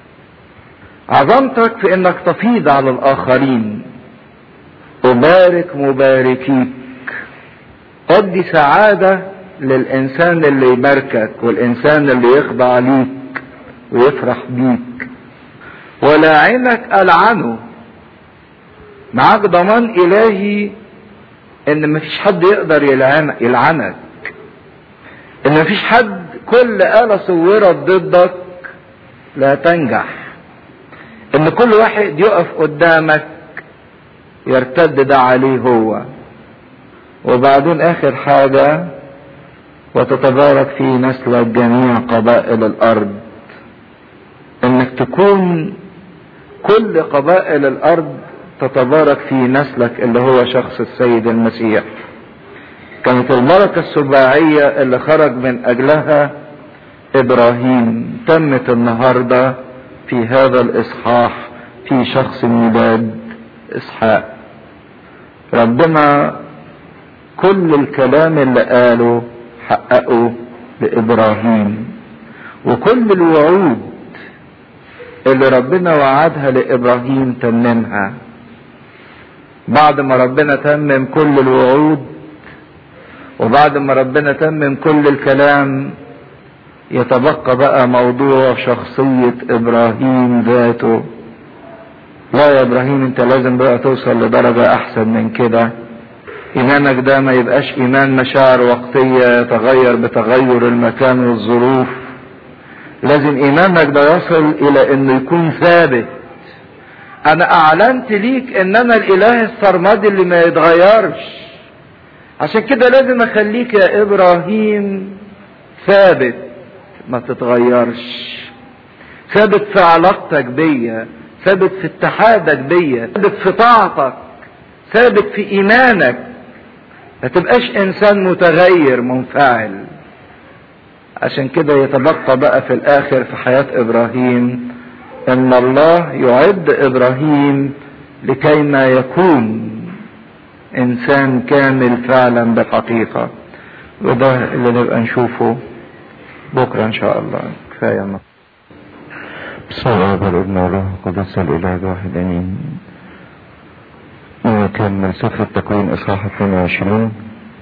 Speaker 1: عظمتك في انك تفيض على الآخرين أبارك مباركيك أدي سعادة للإنسان اللي يباركك والإنسان اللي يخضع ليك ويفرح بيك ولاعنك ألعنه معاك ضمان إلهي إن مفيش حد يقدر يلعن يلعنك إن مفيش حد كل آلة صورت ضدك لا تنجح إن كل واحد يقف قدامك يرتد ده عليه هو وبعدين آخر حاجة وتتبارك في نسلك جميع قبائل الأرض انك تكون كل قبائل الارض تتبارك في نسلك اللي هو شخص السيد المسيح كانت البركة السباعية اللي خرج من اجلها ابراهيم تمت النهاردة في هذا الاصحاح في شخص ميلاد اسحاق ربنا كل الكلام اللي قاله حققه لابراهيم وكل الوعود اللي ربنا وعدها لابراهيم تممها بعد ما ربنا تمم كل الوعود وبعد ما ربنا تمم كل الكلام يتبقى بقى موضوع شخصية ابراهيم ذاته لا يا ابراهيم انت لازم بقى توصل لدرجة احسن من كده ايمانك ده ما يبقاش ايمان مشاعر وقتية يتغير بتغير المكان والظروف لازم ايمانك ده يصل الى انه يكون ثابت انا اعلنت ليك ان انا الاله السرمدي اللي ما يتغيرش عشان كده لازم اخليك يا ابراهيم ثابت ما تتغيرش ثابت في علاقتك بيا ثابت في اتحادك بيا ثابت في طاعتك ثابت في ايمانك ما تبقاش انسان متغير منفعل عشان كده يتبقى بقى في الاخر في حياة ابراهيم ان الله يعد ابراهيم لكي ما يكون انسان كامل فعلا بالحقيقة وده اللي نبقى نشوفه بكرة ان شاء الله كفاية ما
Speaker 2: بسم الله والابن والروح القدس الاله الواحد امين نكمل سفر التكوين اصحاح 22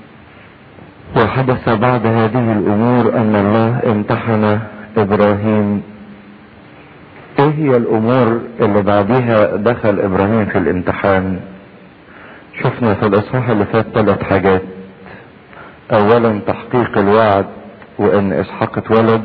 Speaker 2: وحدث بعد هذه الامور ان الله امتحن ابراهيم ايه هي الامور اللي بعدها دخل ابراهيم في الامتحان شفنا في الاصحاح اللي فات ثلاث حاجات اولا تحقيق الوعد وان اسحاق اتولد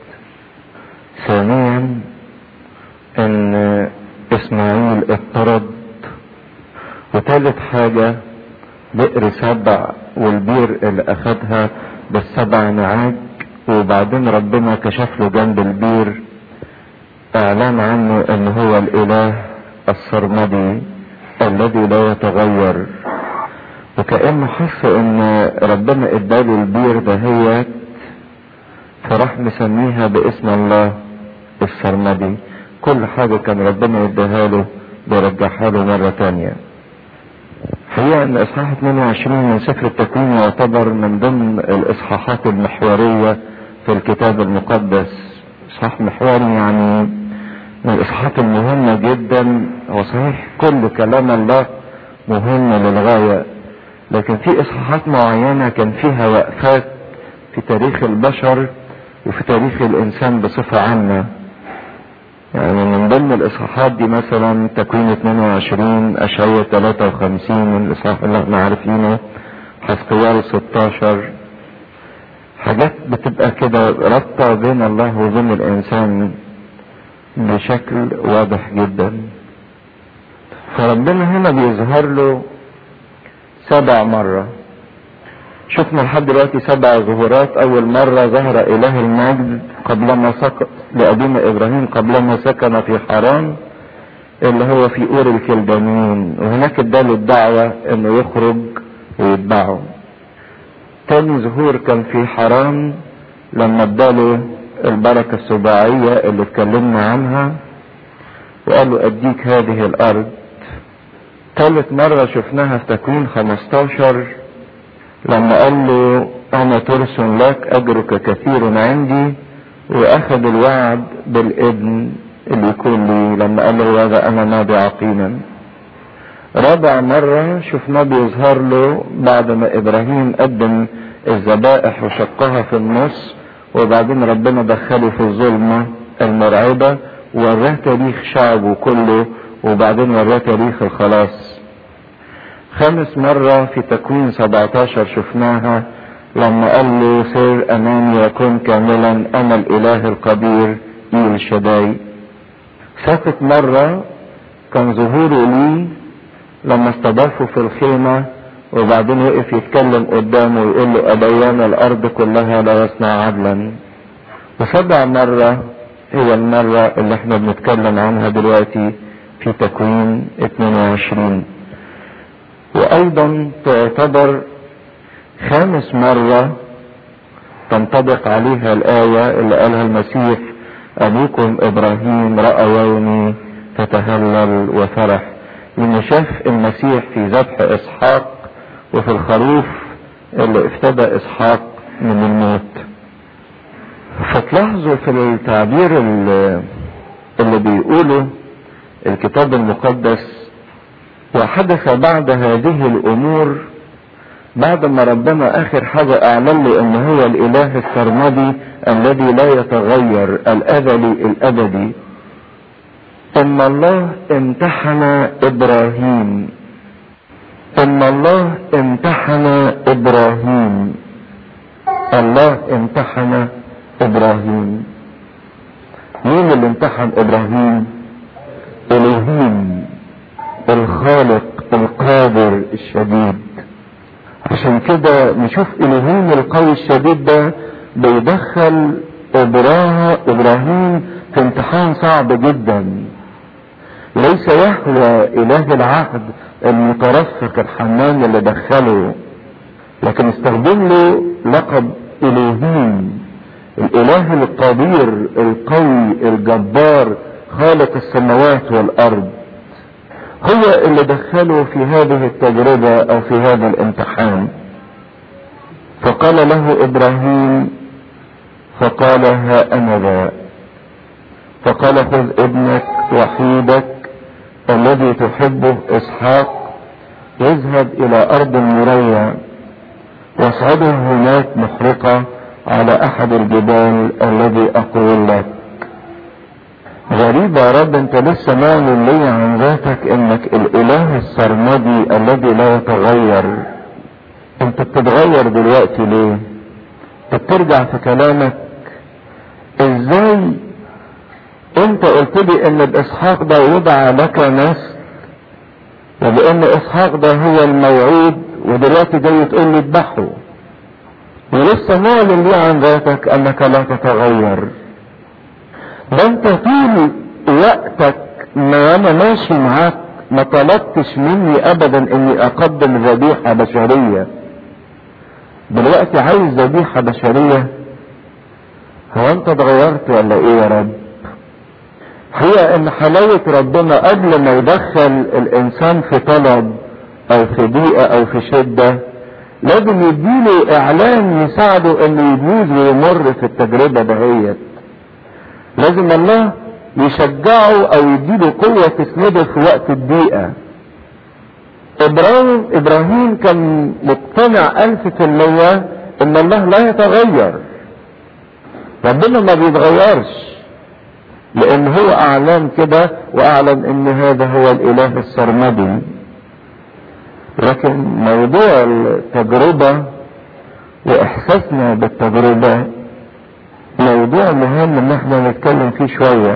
Speaker 2: ثانيا ان اسماعيل اضطرد وثالث حاجة بئر سبع والبير اللي اخدها بالسبع نعاج وبعدين ربنا كشف له جنب البير اعلان عنه ان هو الاله السرمدي الذي لا يتغير وكأنه حس ان ربنا اداله البير دهيت فراح مسميها باسم الله السرمدي كل حاجة كان ربنا يديها له بيرجعها له مرة تانية حقيقة ان اصحاح 22 من سفر التكوين يعتبر من ضمن الاصحاحات المحورية في الكتاب المقدس اصحاح محوري يعني من الاصحاحات المهمة جدا هو صحيح كل كلام الله مهم للغاية لكن في اصحاحات معينة كان فيها وقفات في تاريخ البشر وفي تاريخ الانسان بصفة عامة يعني من ضمن الاصحاحات دي مثلا تكوين 22 اشعياء 53 من الاصحاح اللي احنا عارفينه حسقيال 16 حاجات بتبقى كده رابطة بين الله وبين الانسان بشكل واضح جدا فربنا هنا بيظهر له سبع مرة شفنا لحد دلوقتي سبع ظهورات اول مرة ظهر اله المجد قبلما سقط لابينا ابراهيم قبلما سكن في حران اللي هو في اور الكلدانيين وهناك اداله الدعوة انه يخرج ويتبعه تاني ظهور كان في حران لما اداله البركة السباعية اللي اتكلمنا عنها وقال له اديك هذه الارض ثالث مرة شفناها في تكوين 15 لما قال له انا ترس لك اجرك كثير عندي واخذ الوعد بالابن اللي يكون لي لما قال له هذا انا ماضي عقيما رابع مرة شفناه بيظهر له بعد ما ابراهيم قدم الذبائح وشقها في النص وبعدين ربنا دخله في الظلمة المرعبة وراه تاريخ شعبه كله وبعدين وراه تاريخ الخلاص خامس مرة في تكوين 17 شفناها لما قال له سير امامي وكن كاملا انا الاله القدير ايل شداي سادس مرة كان ظهوره لي لما استضافه في الخيمة وبعدين وقف يتكلم قدامه ويقول له أبيان الأرض كلها لا يصنع عدلا وسبع مرة هي المرة اللي احنا بنتكلم عنها دلوقتي في تكوين 22 وأيضا تعتبر خامس مرة تنطبق عليها الآية اللي قالها المسيح أبوكم إبراهيم رأى يومي فتهلل وفرح لانه شاف المسيح في ذبح اسحاق وفي الخروف اللي افتدى اسحاق من الموت فتلاحظوا في التعبير اللي, اللي بيقوله الكتاب المقدس وحدث بعد هذه الامور بعد ما ربنا اخر حاجة اعلن له ان هو الاله السرمدي الذي لا يتغير الازلي الابدي ان الله امتحن ابراهيم ان الله امتحن ابراهيم الله امتحن ابراهيم مين اللي امتحن ابراهيم الهيم الخالق القادر الشديد عشان كده نشوف الهيم القوي الشديد ده بيدخل ابراهيم في امتحان صعب جدا ليس يهوى اله العهد المترفق الحنان اللي دخله لكن استخدم له لقب الهيم الاله القدير القوي الجبار خالق السماوات والارض هو اللي دخله في هذه التجربة او في هذا الامتحان فقال له ابراهيم فقال ها انا ذا فقال خذ ابنك وحيدك الذي تحبه اسحاق يذهب الى ارض مريع واصعده هناك محرقة على احد الجبال الذي اقول لك غريب يا رب انت لسه معلن لي عن ذاتك انك الاله السرمدي الذي لا يتغير انت بتتغير دلوقتي ليه بترجع في كلامك ازاي انت قلت لي ان باسحاق ده وضع لك نسل وبان اسحاق ده هو الموعود ودلوقتي جاي تقول لي اذبحه ولسه معلن لي عن ذاتك انك لا تتغير ده انت طول وقتك ما انا ماشي معاك ما طلبتش مني ابدا اني اقدم ذبيحة بشرية دلوقتي عايز ذبيحة بشرية هو انت اتغيرت ولا ايه يا رب هي ان حلاوة ربنا قبل ما يدخل الانسان في طلب او في ضيقة او في شدة لازم يديله اعلان يساعده انه يجوز ويمر في التجربة دهيت لازم الله يشجعه او يديله قوة تسنده في وقت الضيقة ابراهيم ابراهيم كان مقتنع الف في المية ان الله لا يتغير ربنا ما بيتغيرش لان هو اعلن كده واعلن ان هذا هو الاله السرمدي لكن موضوع التجربة واحساسنا بالتجربة موضوع مهم ان احنا نتكلم فيه شوية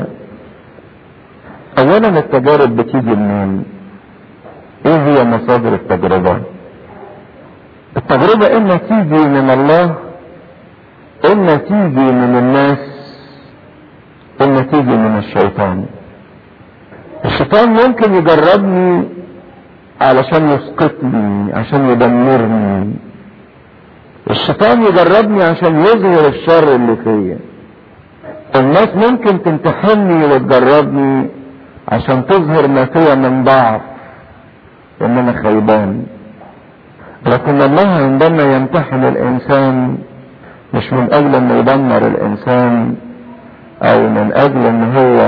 Speaker 2: اولا التجارب بتيجي منين ايه هي مصادر التجربة التجربة اما تيجي من الله اما تيجي من الناس اما تيجي من الشيطان الشيطان ممكن يجربني علشان يسقطني عشان يدمرني الشيطان يجربني عشان يظهر الشر اللي فيا الناس ممكن تمتحني وتجربني عشان تظهر ما فيا من ضعف وان انا خيبان لكن الله عندما يمتحن الانسان مش من اجل انه يدمر الانسان او من اجل ان هو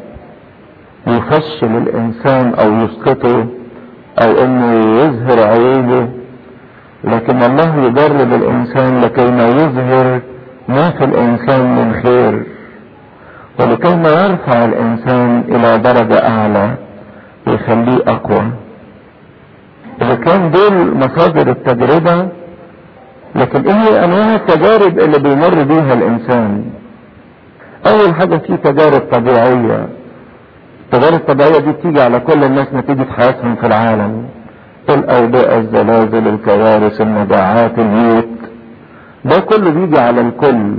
Speaker 2: يفشل الانسان او يسقطه او انه يظهر عيوبه لكن الله يجرب الانسان لكي ما يظهر ما في الانسان من خير ولكي ما يرفع الانسان الى درجة اعلى ويخليه اقوى اذا كان دول مصادر التجربة لكن ايه هي انواع التجارب اللي بيمر بيها الانسان اول حاجة في تجارب طبيعية التجارب الطبيعية دي بتيجي على كل الناس نتيجة حياتهم في العالم الأوبئة الزلازل الكوارث المجاعات الموت ده كله بيجي على الكل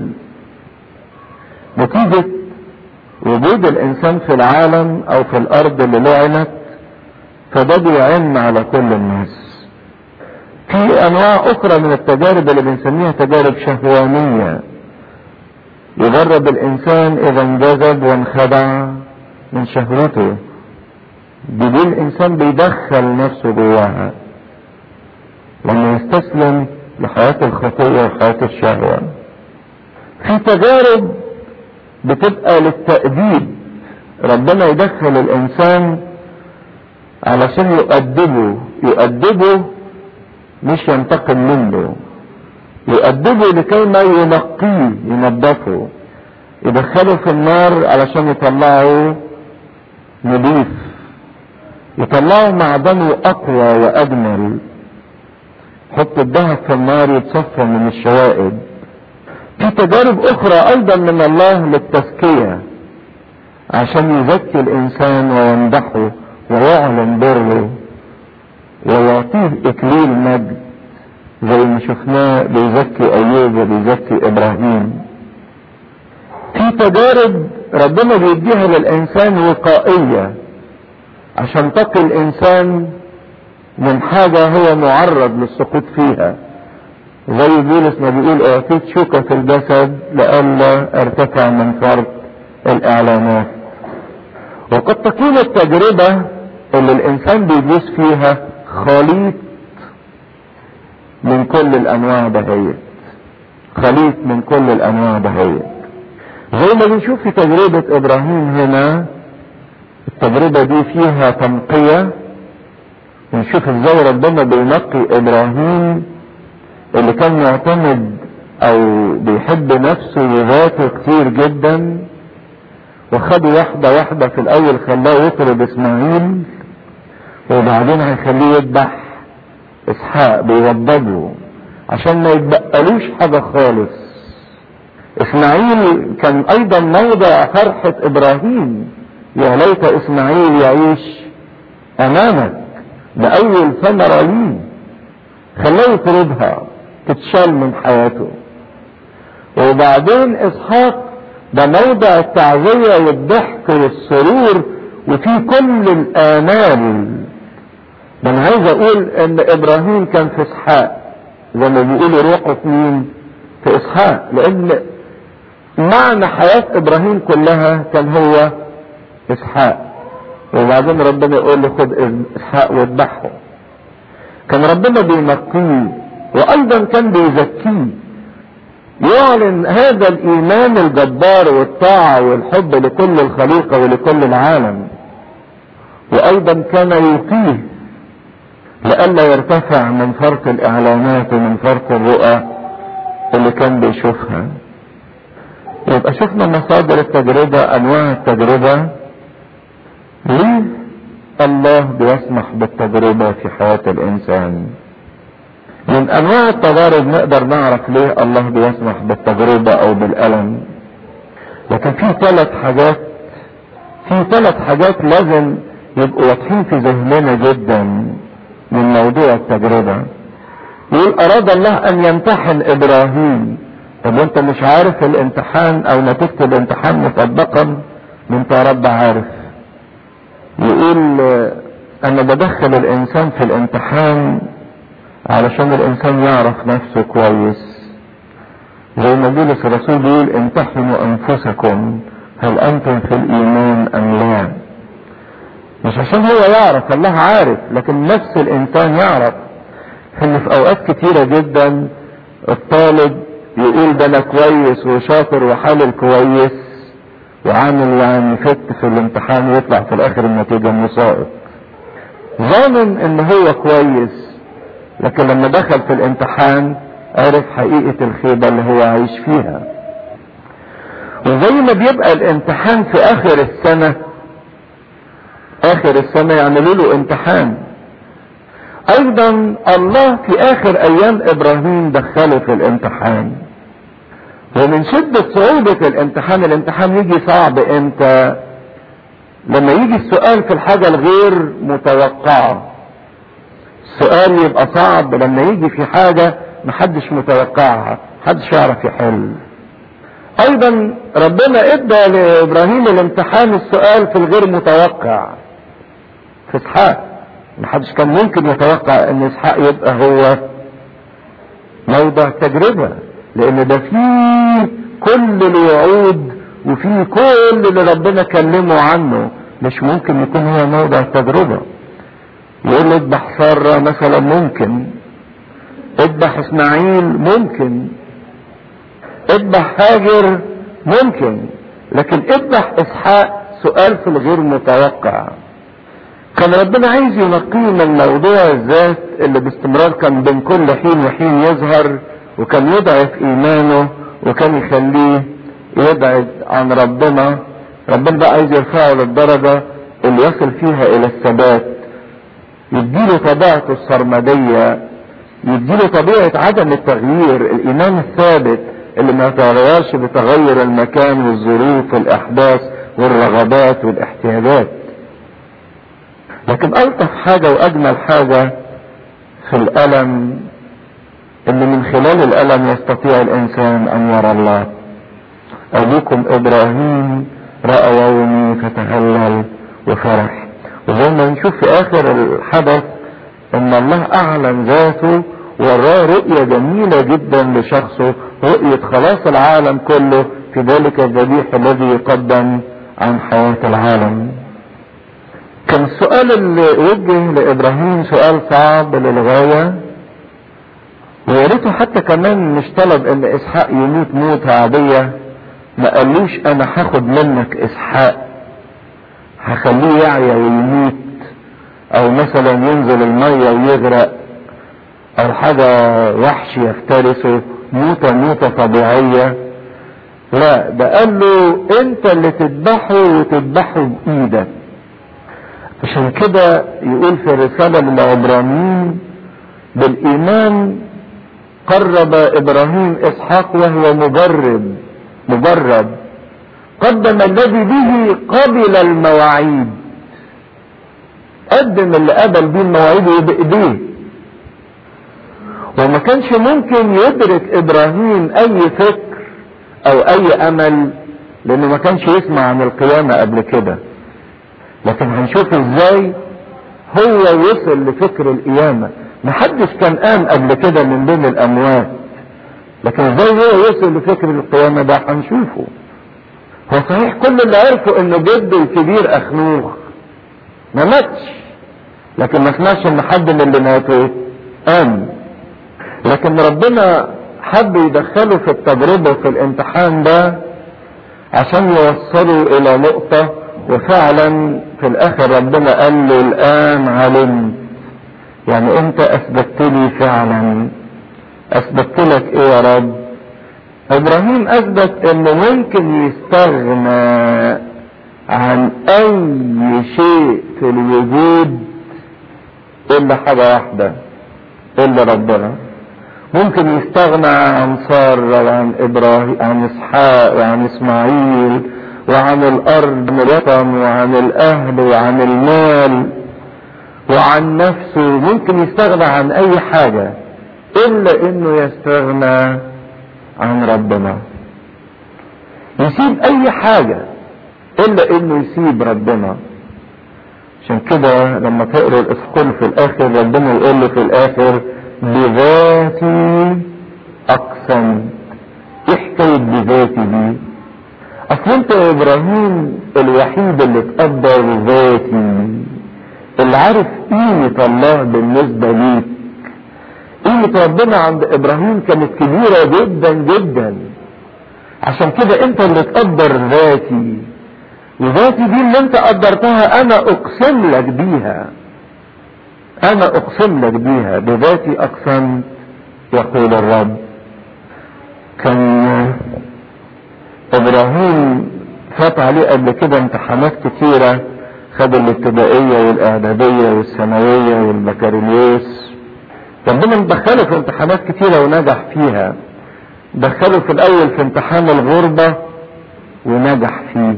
Speaker 2: نتيجة وجود الإنسان في العالم أو في الأرض اللي لعنت فده بيعن على كل الناس في أنواع أخرى من التجارب اللي بنسميها تجارب شهوانية يجرب الإنسان إذا انجذب وانخدع من شهوته دي دي الانسان بيدخل نفسه جواها لما يستسلم لحياة الخطية وحياة الشهوة في تجارب بتبقى للتأديب ربنا يدخل الانسان علشان يؤدبه يؤدبه مش ينتقم منه يؤدبه لكي ما ينقيه ينظفه يدخله في النار علشان يطلعه نظيف يطلعه معدنه اقوى واجمل حط الذهب في النار يتصفى من الشوائب في تجارب اخرى ايضا من الله للتزكية عشان يزكي الانسان ويمدحه ويعلن بره ويعطيه اكليل مجد زي ما شفناه بيزكي ايوب وبيزكي ابراهيم في تجارب ربنا بيديها للانسان وقائية عشان تقي الانسان من حاجة هو معرض للسقوط فيها زي بولس ما بيقول اعطيت شوكة في الجسد لئلا ارتفع من فرط الاعلانات وقد تكون التجربة اللي الانسان بيدوس فيها خليط من كل الانواع دهيت خليط من كل الانواع دهيت زي ما بنشوف في تجربة ابراهيم هنا التجربة دي فيها تنقية ونشوف ازاي ربنا بينقي ابراهيم اللي كان معتمد او بيحب نفسه وذاته كتير جدا وخده واحدة واحدة في الاول خلاه يطرد اسماعيل وبعدين هيخليه يذبح اسحاق بيوضبه عشان ما يتبقلوش حاجة خالص اسماعيل كان ايضا موضع فرحة ابراهيم يا ليت اسماعيل يعيش امامك ده اول ثمرة ليه خلاه يطردها تتشال من حياته وبعدين اسحاق ده موضع التعزية والضحك والسرور وفي كل الامال ده انا عايز اقول ان ابراهيم كان في اسحاق زي ما بيقولوا روحه في مين في اسحاق لان معنى حياة ابراهيم كلها كان هو اسحاق وبعدين ربنا يقول له خد اسحاق واذبحه كان ربنا بينقيه وايضا كان بيزكيه يعلن هذا الايمان الجبار والطاعة والحب لكل الخليقة ولكل العالم وايضا كان يقيه لئلا يرتفع من فرط الاعلانات ومن فرط الرؤى اللي كان بيشوفها يبقى شفنا مصادر التجربة انواع التجربة ليه الله بيسمح بالتجربة في حياة الانسان من انواع التجارب نقدر نعرف ليه الله بيسمح بالتجربة او بالالم لكن في ثلاث حاجات في ثلاث حاجات لازم يبقوا واضحين في ذهننا جدا من موضوع التجربة يقول اراد الله ان يمتحن ابراهيم طب انت مش عارف الامتحان او نتيجة الامتحان مسبقا ما انت يا رب عارف يقول انا بدخل الانسان في الامتحان علشان الانسان يعرف نفسه كويس زي ما بولس الرسول بيقول امتحنوا انفسكم هل انتم في الايمان ام لا مش عشان هو يعرف الله عارف لكن نفس الانسان يعرف ان في اوقات كتيرة جدا الطالب يقول ده انا كويس وشاطر وحالل كويس وعامل يعني فت في الامتحان ويطلع في الاخر النتيجة مساقط ظانن ان هو كويس لكن لما دخل في الامتحان عرف حقيقة الخيبة اللي هو عايش فيها وزي ما بيبقى الامتحان في اخر السنة اخر السنة يعملوا له امتحان ايضا الله في اخر ايام ابراهيم دخله في الامتحان ومن شدة صعوبة الامتحان الامتحان يجي صعب امتى لما يجي السؤال في الحاجة الغير متوقعة السؤال يبقى صعب لما يجي في حاجة محدش متوقعها محدش يعرف يحل ايضا ربنا ادى لابراهيم الامتحان السؤال في الغير متوقع في اسحاق محدش كان ممكن يتوقع ان اسحاق يبقى هو موضع تجربة لان ده فيه كل الوعود وفيه كل اللي ربنا كلمه عنه مش ممكن يكون هو موضع تجربة يقول له اذبح سارة مثلا ممكن اذبح اسماعيل ممكن اذبح هاجر ممكن لكن اذبح اسحاق سؤال في الغير متوقع كان ربنا عايز ينقيه من موضوع الذات اللي باستمرار كان بين كل حين وحين يظهر وكان يضعف ايمانه وكان يخليه يبعد عن ربنا ربنا بقى عايز يرفعه للدرجة اللي يصل فيها الى الثبات يديله طبيعته السرمدية يديله طبيعة عدم التغيير الايمان الثابت اللي ما يتغيرش بتغير المكان والظروف والاحداث والرغبات والاحتياجات لكن الطف حاجة واجمل حاجة في الالم اللي من خلال الالم يستطيع الانسان ان يرى الله ابوكم ابراهيم رأى يومي فتهلل وفرح وزي ما نشوف في اخر الحدث ان الله اعلن ذاته وراه رؤية جميلة جدا لشخصه رؤية خلاص العالم كله في ذلك الذبيح الذي يقدم عن حياة العالم كان السؤال اللي وجه لابراهيم سؤال صعب للغاية ويا ريته حتى كمان مش طلب ان اسحاق يموت موتة عادية ما قالوش انا هاخد منك اسحاق هخليه يعيا ويموت او مثلا ينزل المية ويغرق او حاجة وحش يفترسه موتة موتة طبيعية لا ده قال له انت اللي تذبحه وتذبحه بايدك عشان كده يقول في الرسالة للعبرانيين بالايمان قرب ابراهيم اسحاق وهو مجرب مجرد قدم الذي به قبل المواعيد قدم اللي قبل بيه المواعيد بايديه وما كانش ممكن يدرك ابراهيم اي فكر او اي امل لانه ما كانش يسمع عن القيامة قبل كده لكن هنشوف ازاي هو وصل لفكر القيامة محدش كان قام قبل كده من بين الاموات لكن ازاي هو وصل لفكر القيامة ده هنشوفه هو صحيح كل اللي عرفه انه جده الكبير اخنوخ ما ماتش لكن ما سمعش ان حد من اللي ماتوا قام لكن ربنا حب يدخله في التجربة في الامتحان ده عشان يوصله الى نقطة وفعلا في الاخر ربنا قال له الان علمت يعني انت اثبتت لي فعلا اثبتت لك ايه يا رب ابراهيم اثبت انه ممكن يستغنى عن اي شيء في الوجود الا حاجة واحدة الا ربنا ممكن يستغنى عن سارة وعن ابراهيم عن اسحاق وعن اسماعيل وعن الارض وعن الوطن وعن الاهل وعن المال وعن نفسه ممكن يستغنى عن اي حاجة الا انه يستغنى عن ربنا يسيب اي حاجة الا انه يسيب ربنا عشان كده لما تقرا الاسقل في الاخر ربنا يقول له في الاخر بذاتي اقسم ايه حكايه بذاتي دي اصل انت يا ابراهيم الوحيد اللي تقدر ذاتي اللي عارف قيمة الله بالنسبة ليك قيمة ربنا عند ابراهيم كانت كبيرة جدا جدا عشان كده انت اللي تقدر ذاتي وذاتي دي اللي انت قدرتها انا اقسم لك بيها انا اقسم لك بيها بذاتي اقسمت يقول الرب كان ابراهيم فات عليه قبل كده امتحانات كتيرة خد الابتدائية والاعدادية والثانوية والبكالوريوس ربنا مدخله في امتحانات كتيرة ونجح فيها دخله في الاول في امتحان الغربة ونجح فيه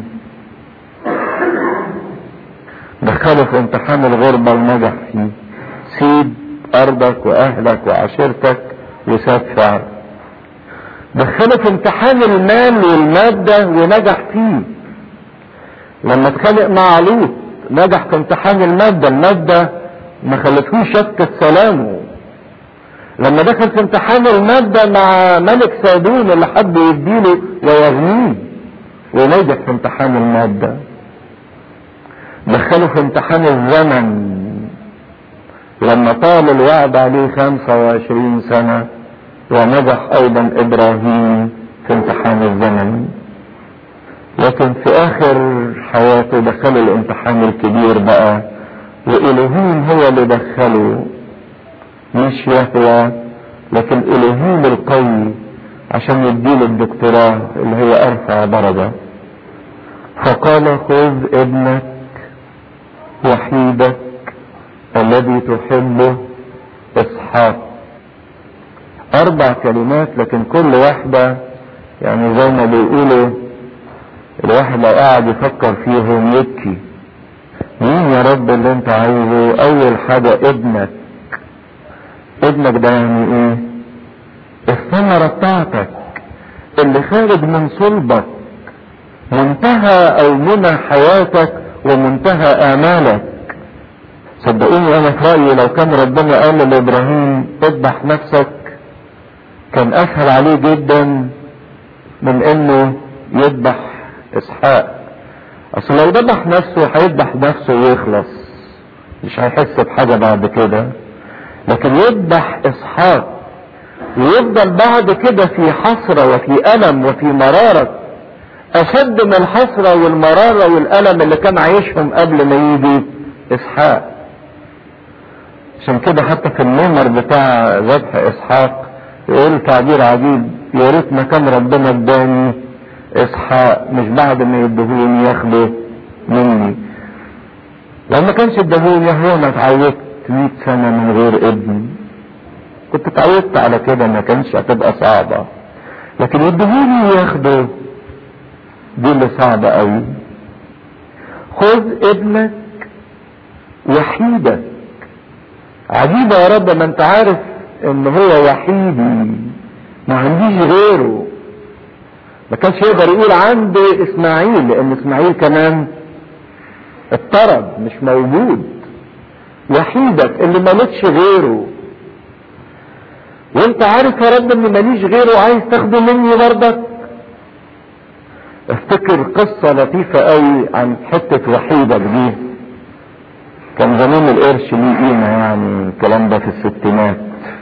Speaker 2: دخله في امتحان الغربة ونجح فيه سيب ارضك واهلك وعشيرتك وساب شعر دخله في امتحان المال والمادة ونجح فيه لما اتخانق مع لوط نجح في امتحان المادة المادة ما خلتهوش شتت سلامه لما دخل في امتحان المادة مع ملك سادون اللي حب يديله ويغنيه ونجح في امتحان المادة دخله في امتحان الزمن لما طال الوعد عليه خمسة وعشرين سنة ونجح ايضا ابراهيم في امتحان الزمن لكن في اخر حياته دخل الامتحان الكبير بقى والهيم هو اللي دخله مش يهوى لكن الهيم القوي عشان يديله الدكتوراه اللي هي ارفع درجة فقال خذ ابنك وحيدك الذي تحبه اسحاق اربع كلمات لكن كل واحدة يعني زي ما بيقولوا الواحد لو قاعد يفكر فيهم يبكي مين يا رب اللي انت عايزه اول حاجة ابنك ابنك ده يعني ايه الثمرة بتاعتك اللي خارج من صلبك منتهى او منى حياتك ومنتهى امالك صدقوني انا في رايي لو كان ربنا قال لابراهيم اذبح نفسك كان اسهل عليه جدا من انه يذبح اسحاق اصل لو ذبح نفسه هيذبح نفسه ويخلص مش هيحس بحاجه بعد كده لكن يذبح اسحاق ويفضل بعد كده في حسره وفي الم وفي مراره اشد من الحسره والمراره والالم اللي كان عايشهم قبل ما يجي اسحاق عشان كده حتى في النمر بتاع ذبح اسحاق يقول تعبير عجيب يا ريت ما كان ربنا اداني اسحاق مش بعد ما يدهوني ياخده مني لو ما كانش ادهوني هو انا اتعودت 100 سنه من غير ابن كنت اتعودت على كده ما كانش هتبقى صعبه لكن يدهوني وياخده دي اللي صعبه قوي خذ ابنك وحيدك عجيبة يا رب ما انت عارف ان هو وحيدي ما عنديش غيره ما كانش يقدر يقول عندي اسماعيل لان اسماعيل كمان اضطرب مش موجود وحيدك اللي مالكش غيره وانت عارف يا رب ان ماليش غيره عايز تاخده مني برضك افتكر قصة لطيفة قوي عن حتة وحيدك دي كان زمان القرش ليه قيمة يعني الكلام ده في الستينات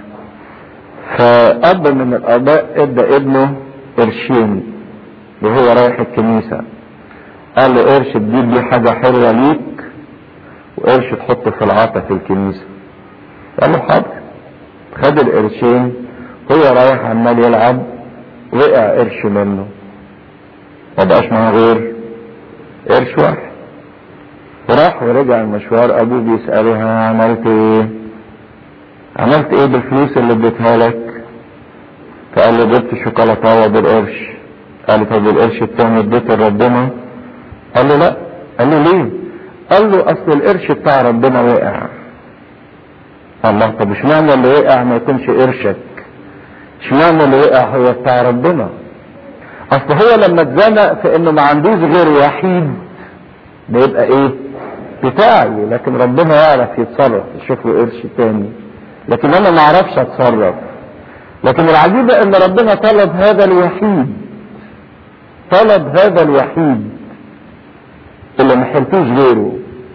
Speaker 2: فأب من الآباء ادى ابنه قرشين وهو رايح الكنيسة قال له قرش تجيب لي حاجة حلوة ليك وقرش تحطه في العطا في الكنيسة قال له حاضر خد القرشين هو رايح عمال يلعب وقع قرش منه ما بقاش معاه غير قرش واحد وراح ورجع المشوار ابوه بيسأله ها عملت ايه عملت ايه بالفلوس اللي اديتها لك فقال له جبت شوكولاتة بالقرش قال له طب القرش التاني اديته لربنا قال له لا قال له ليه قال له اصل القرش بتاع ربنا وقع الله طب اشمعنى اللي وقع ما يكونش قرشك اشمعنى اللي وقع هو بتاع ربنا اصل هو لما اتزنق في انه ما عندوش غير وحيد بيبقى ايه بتاعي لكن ربنا يعرف يتصرف يشوف له قرش تاني لكن انا ما اعرفش اتصرف لكن العجيبة ان ربنا طلب هذا الوحيد طلب هذا الوحيد اللي ما حلتوش غيره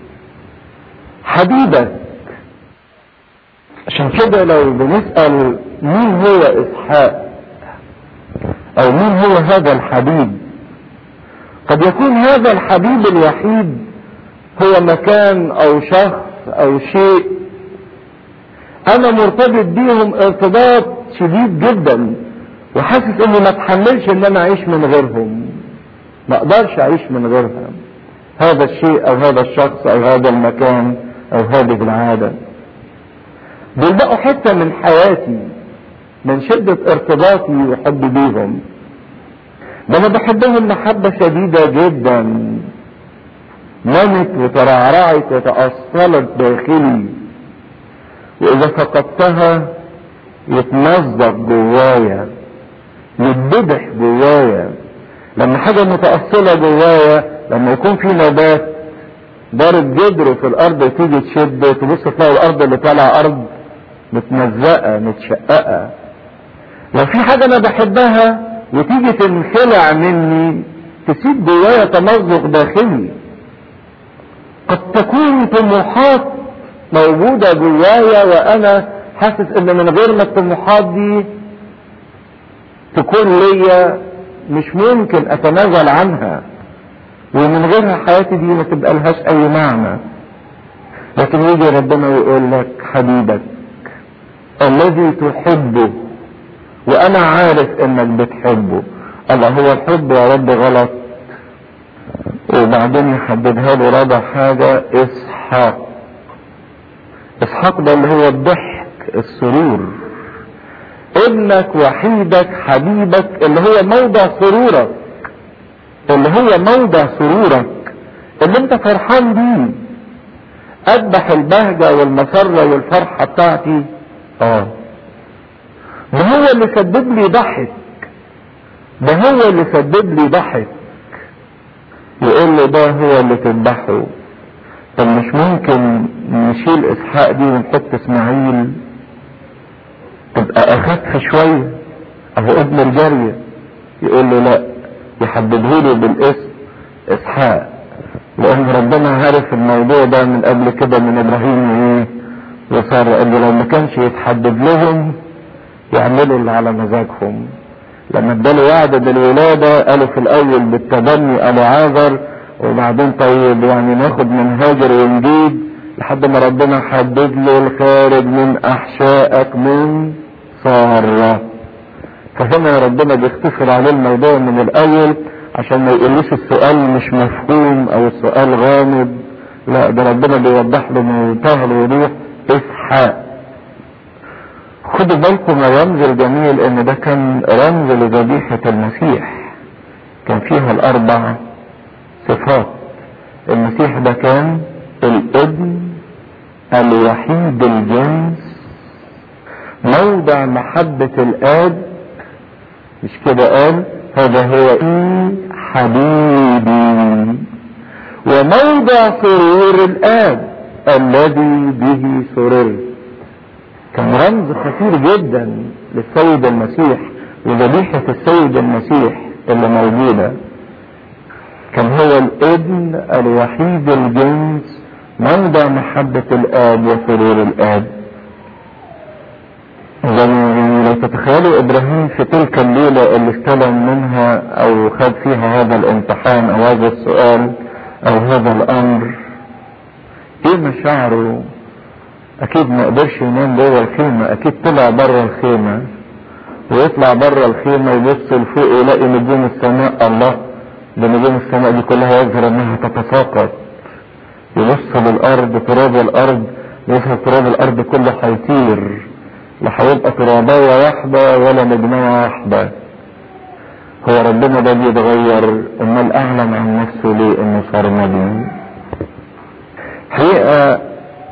Speaker 2: حبيبك عشان كده لو بنسأل مين هو اسحاق او مين هو هذا الحبيب قد يكون هذا الحبيب الوحيد هو مكان او شخص او شيء انا مرتبط بيهم ارتباط شديد جدا وحاسس اني ما اتحملش ان انا اعيش من غيرهم ما اقدرش اعيش من غيرهم هذا الشيء او هذا الشخص او هذا المكان او هذه العادة دول بقوا حتة من حياتي من شدة ارتباطي وحبي بيهم ده انا بحبهم محبة شديدة جدا نمت وترعرعت وتأصلت داخلي واذا فقدتها يتمزق جوايا يتذبح جوايا لما حاجة متأصلة جوايا لما يكون في نبات ضارب جدره في الارض وتيجي تشد تبص تلاقي الارض اللي طالعه ارض متمزقه متشققه لو في حاجه انا بحبها وتيجي تنخلع مني تسيب جوايا تمزق داخلي قد تكون طموحات موجودة جوايا وانا حاسس ان من غير ما الطموحات دي تكون ليا مش ممكن اتنازل عنها ومن غيرها حياتي دي ما تبقى لهاش اي معنى لكن يجي ربنا ويقول لك حبيبك الذي تحبه وانا عارف انك بتحبه الله هو الحب يا رب غلط وبعدين يحددها له رابع حاجة اسحاق اسحاق ده اللي هو الضحك السرور ابنك وحيدك حبيبك اللي هو موضع سرورك اللي هو موضع سرورك اللي انت فرحان بيه اذبح البهجة والمسرة والفرحة بتاعتي اه ده هو اللي سبب لي ضحك ده هو اللي سبب لي ضحك يقول له ده هو اللي تذبحه طب مش ممكن نشيل اسحاق دي ونحط اسماعيل تبقى اخف شوية اهو ابن الجارية يقول له لا يحدده له بالاسم اسحاق لان ربنا عارف الموضوع ده من قبل كده من ابراهيم وايه وسارة قال له لو ما كانش يتحدد لهم يعملوا اللي على مزاجهم لما اداله وعد بالولادة قالوا في الاول بالتبني قالوا عاذر وبعدين طيب يعني ناخد من هاجر ونجيب لحد ما ربنا حدد له الخارج من احشائك من سارة فهنا ربنا بيختصر عليه الموضوع من الاول عشان ما يقولوش السؤال مش مفهوم او السؤال غامض لا ده ربنا بيوضح له بمنتهى الوضوح اسحاق خدوا بالكم الرمز الجميل ان ده كان رمز لذبيحة المسيح كان فيها الاربع صفات المسيح ده كان الابن الوحيد الجنس موضع محبة الاب مش كده قال هذا هو إيه حبيبي وموضع سرور الاب الذي به سررت كان رمز خطير جدا للسيد المسيح وذبيحة السيد المسيح اللي موجودة كان هو الابن الوحيد الجنس موضع محبة الاب وسرور الاب لو تتخيلوا ابراهيم في تلك الليلة اللي استلم منها او خد فيها هذا الامتحان او هذا السؤال او هذا الامر ايه مشاعره اكيد ما قدرش ينام جوه الخيمة اكيد طلع بره الخيمة ويطلع بره الخيمة ويبص لفوق يلاقي نجوم السماء الله ده نجوم السماء دي كلها يظهر انها تتساقط يبص للارض تراب الارض يظهر تراب الارض كله هيطير لا هيبقى تراباية واحدة ولا نجمية واحدة هو ربنا ده بيتغير امال اعلم عن نفسه ليه انه صار نبي حقيقة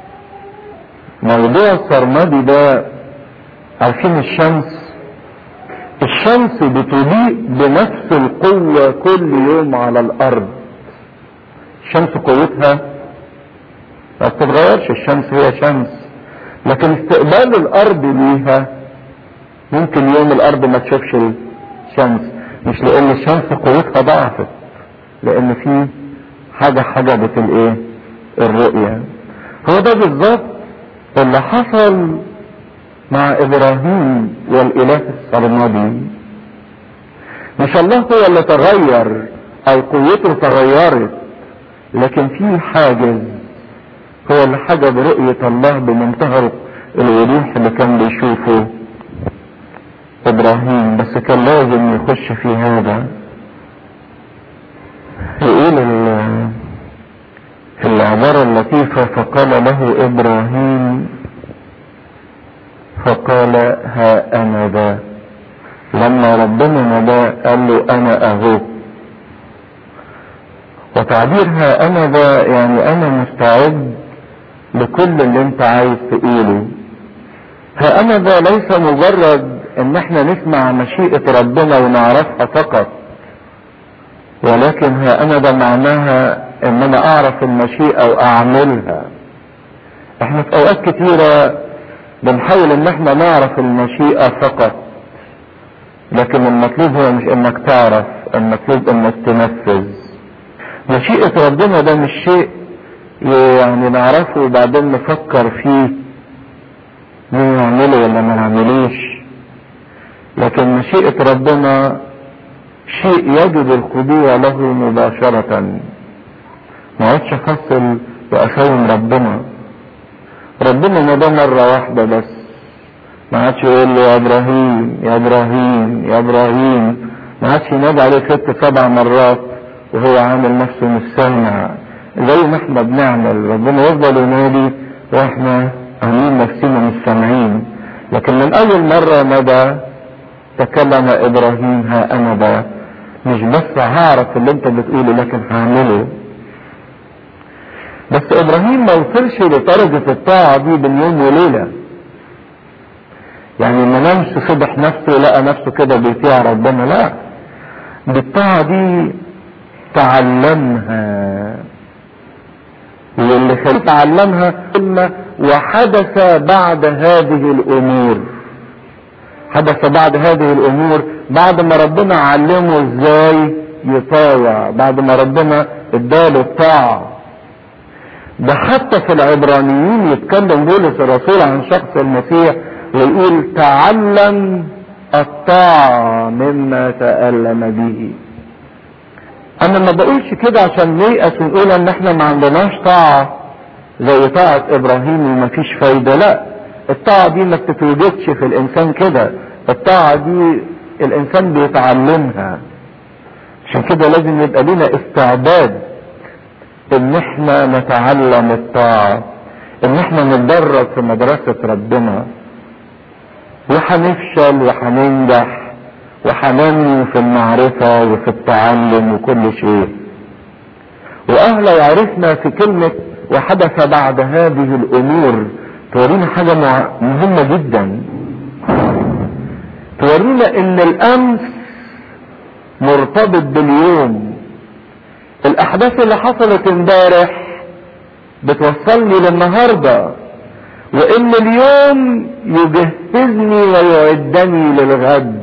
Speaker 2: موضوع السرمدي ده عارفين الشمس الشمس بتضيء بنفس القوة كل يوم على الارض الشمس قوتها ما بتتغيرش الشمس هي شمس لكن استقبال الارض ليها ممكن يوم الارض ما تشوفش الشمس مش لان الشمس قوتها ضعفت لان في حاجة حجبت الايه الرؤية هو ده بالظبط اللي حصل مع ابراهيم والاله السرمدي مش الله هو اللي تغير او قوته تغيرت لكن في حاجز هو اللي حجب رؤية الله بمنتهى الوضوح اللي كان بيشوفه ابراهيم بس كان لازم يخش في هذا يقول في العبارة اللطيفة فقال له ابراهيم فقال ها انا ذا لما ربنا ندى قال له انا اهو وتعبير ها انا ذا يعني انا مستعد لكل اللي انت عايز تقوله ها انا ذا ليس مجرد ان احنا نسمع مشيئة ربنا ونعرفها فقط ولكن ها انا ده معناها ان انا اعرف المشيئة واعملها احنا في اوقات كتيرة بنحاول ان احنا نعرف المشيئة فقط لكن المطلوب هو مش انك تعرف المطلوب انك تنفذ مشيئة ربنا ده مش شيء يعني نعرفه وبعدين نفكر فيه مين نعمله ولا ما نعملوش لكن مشيئة ربنا شيء يجب الخضوع له مباشرة ما عادش افصل واساوم ربنا ربنا ما ده مرة واحدة بس ما عادش يقول له يا ابراهيم يا ابراهيم يا ابراهيم ما عادش ينادي عليه ست سبع مرات وهو عامل نفسه مش سامع زي ما احنا بنعمل ربنا يفضل ينادي واحنا عاملين نفسنا مش سامعين لكن من اول مرة ندى تكلم ابراهيم ها انا ده مش بس هعرف اللي انت بتقوله لكن هعمله بس ابراهيم ما وصلش لدرجة الطاعة دي بين يوم وليلة يعني ما نامش صبح نفسه لقى نفسه كده بيطيع ربنا لا بالطاعة دي تعلمها واللي خليه تعلمها كلمة وحدث بعد هذه الامور حدث بعد هذه الامور بعد ما ربنا علمه ازاي يطاوع بعد ما ربنا اداله الطاعة ده حتى في العبرانيين يتكلم بولس الرسول عن شخص المسيح ويقول تعلم الطاعة مما تألم به انا ما بقولش كده عشان نيأس ونقول ان احنا ما عندناش طاعة زي طاعة ابراهيم ومفيش فايدة لا الطاعة دي ما بتتوجدش في الانسان كده الطاعة دي الانسان بيتعلمها عشان كده لازم يبقى لنا استعداد ان احنا نتعلم الطاعة ان احنا نتدرب في مدرسة ربنا وهنفشل وهننجح وهننمو في المعرفة وفي التعلم وكل شيء واه لو عرفنا في كلمة وحدث بعد هذه الامور تورينا حاجة مهمة جدا تورينا ان الامس مرتبط باليوم الاحداث اللي حصلت امبارح بتوصلني للنهاردة وان اليوم يجهزني ويعدني للغد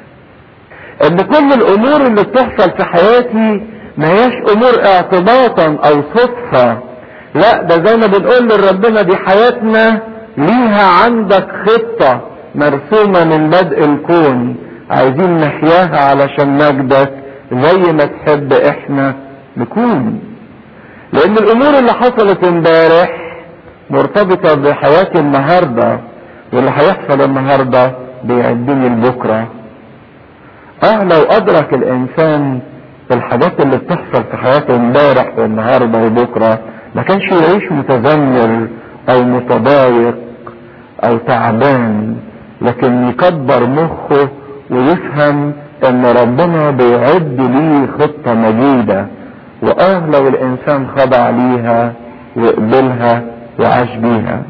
Speaker 2: ان كل الامور اللي بتحصل في حياتي ما هياش امور اعتباطا او صدفة لا ده زي ما بنقول لربنا دي حياتنا ليها عندك خطة مرسومة من بدء الكون عايزين نحياها علشان نجدك زي ما تحب احنا نكون لان الامور اللي حصلت امبارح مرتبطة بحياتي النهاردة واللي هيحصل النهاردة بيعدني لبكرة اه لو ادرك الانسان الحاجات اللي بتحصل في حياته امبارح والنهارده وبكره ما كانش يعيش متذمر او متضايق او تعبان لكن يكبر مخه ويفهم ان ربنا بيعد ليه خطة مجيدة واه لو الانسان خضع ليها وقبلها وعاش بيها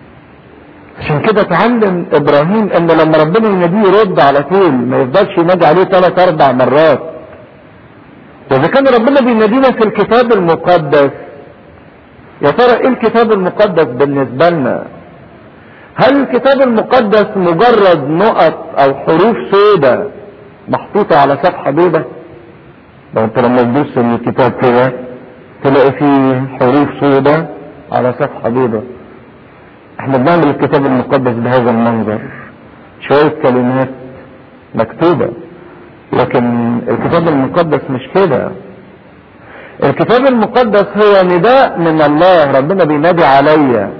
Speaker 2: عشان كده اتعلم ابراهيم ان لما ربنا يناديه يرد على طول ما يفضلش ينادي عليه ثلاث اربع مرات واذا كان ربنا بينادينا في الكتاب المقدس يا ترى ايه الكتاب المقدس بالنسبه لنا هل الكتاب المقدس مجرد نقط او حروف سوداء محطوطه على صفحه بيضاء لو انت لما تبص الكتاب كده تلاقي فيه حروف سوداء على صفحه بيضاء احنا بنعمل الكتاب المقدس بهذا المنظر شوية كلمات مكتوبة لكن الكتاب المقدس مش كده الكتاب المقدس هو نداء من الله ربنا بينادي عليا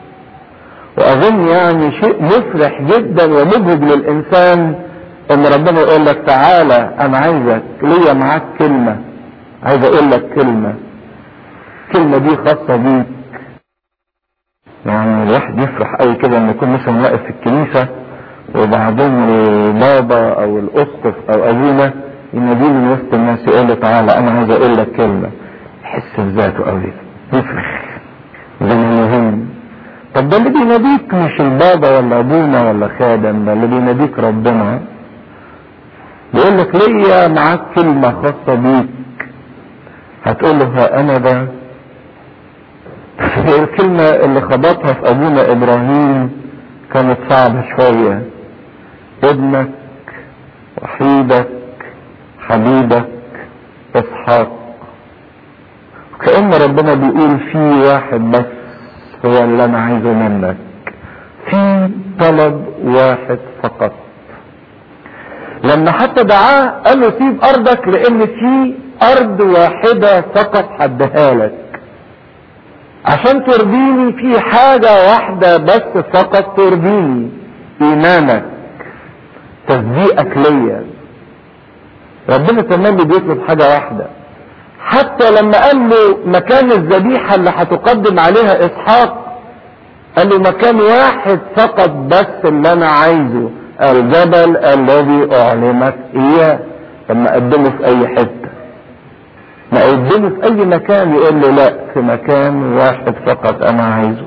Speaker 2: واظن يعني شيء مفرح جدا ومبهج للانسان ان ربنا يقول لك تعالى انا عايزك ليا معاك كلمة عايز اقول لك كلمة الكلمة دي خاصة بيك يعني الواحد يفرح قوي كده لما يكون مثلا واقف في الكنيسة وبعدين البابا او الاسقف او ابونا يناديه من وسط الناس يقول له تعالى انا عايز اقول لك كلمة يحس بذاته قوي يفرح ده مهم طب ده اللي بيناديك مش البابا ولا ابونا ولا خادم ده اللي بيناديك ربنا بيقول لك ليا معاك كلمة خاصة بيك هتقول له ها انا ده الكلمة اللي خبطها في ابونا ابراهيم كانت صعبة شوية ابنك وحيدك حبيبك اسحاق كأن ربنا بيقول في واحد بس هو اللي انا عايزه منك في طلب واحد فقط لما حتى دعاه قال له سيب ارضك لان في ارض واحدة فقط حدها لك عشان ترضيني في حاجة واحدة بس فقط ترضيني ايمانك تصديقك ليا ربنا كمان بيطلب حاجة واحدة حتى لما قال له مكان الذبيحة اللي هتقدم عليها اسحاق قال له مكان واحد فقط بس اللي انا عايزه الجبل الذي اعلمك اياه لما اقدمه في اي حتة ما اقدمه في اي مكان يقول له لا في مكان واحد فقط انا عايزه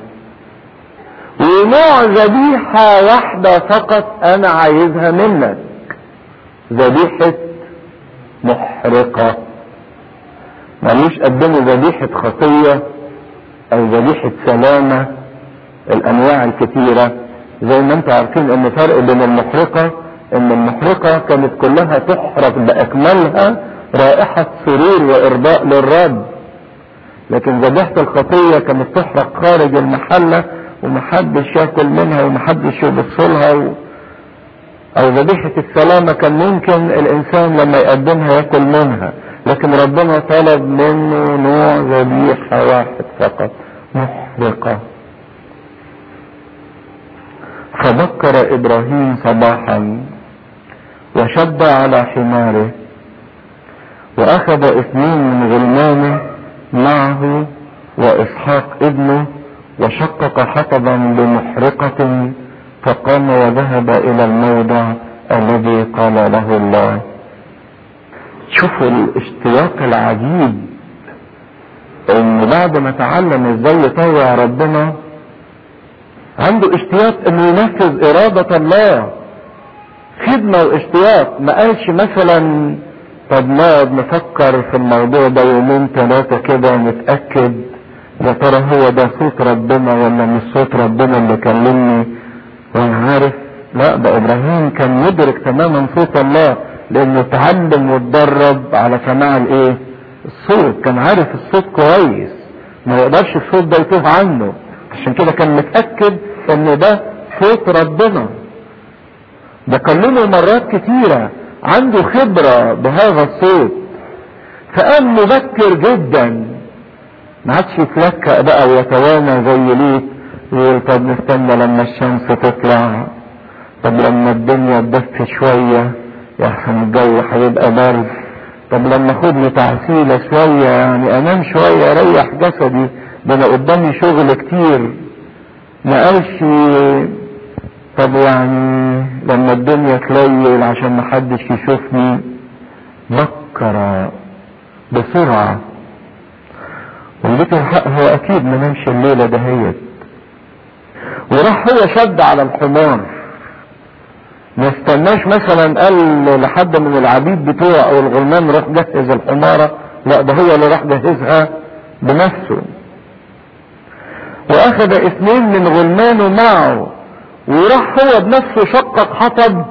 Speaker 2: ونوع ذبيحة واحدة فقط انا عايزها منك ذبيحة محرقة مالوش قدموا ذبيحة خطية او ذبيحة سلامة الانواع الكتيرة زي ما انتم عارفين ان فرق بين المحرقة ان المحرقة كانت كلها تحرق باكملها رائحة سرور وارضاء للرب لكن ذبيحة الخطية كانت تحرق خارج المحلة ومحدش ياكل منها ومحدش يبص لها و... او ذبيحة السلامة كان ممكن الانسان لما يقدمها ياكل منها لكن ربنا طلب منه نوع ذبيحة واحد فقط محرقة فبكر ابراهيم صباحا وشد على حماره واخذ اثنين من غلمانه معه واسحاق ابنه وشقق حطبا بمحرقة فقام وذهب الى الموضع الذي قال له الله شوفوا الاشتياق العجيب ان بعد ما تعلم ازاي يطوع ربنا عنده اشتياق انه ينفذ ارادة الله خدمة واشتياق ما قالش مثلا طب نقعد نفكر في الموضوع ده يومين ثلاثة كده نتأكد يا ترى هو ده صوت ربنا ولا مش صوت ربنا اللي كلمني وانا عارف لا ده ابراهيم كان مدرك تماما صوت الله لانه اتعلم واتدرب على سماع الايه الصوت كان عارف الصوت كويس ما يقدرش الصوت ده يتوه عنه عشان كده كان متأكد ان ده صوت ربنا ده كلمه مرات كتيرة عنده خبرة بهذا الصوت فقام مبكر جدا ما عادش يتلكأ بقى ويتوانى زي ليك يقول طب نستنى لما الشمس تطلع طب لما الدنيا تدفي شوية يحسن الجو هيبقى برد طب لما اخد لي تعسيلة شوية يعني انام شوية اريح جسدي ده انا قدامي شغل كتير ما قالش طب يعني لما الدنيا تليل عشان محدش يشوفني بكر بسرعة والبيت الحق هو اكيد ما نامش الليلة دهيت وراح هو شد على الحمار ما استناش مثلا قال لحد من العبيد بتوعه او الغلمان روح جهز الحمارة لا ده هو اللي راح جهزها بنفسه واخذ اثنين من غلمانه معه وراح هو بنفسه شقق حطب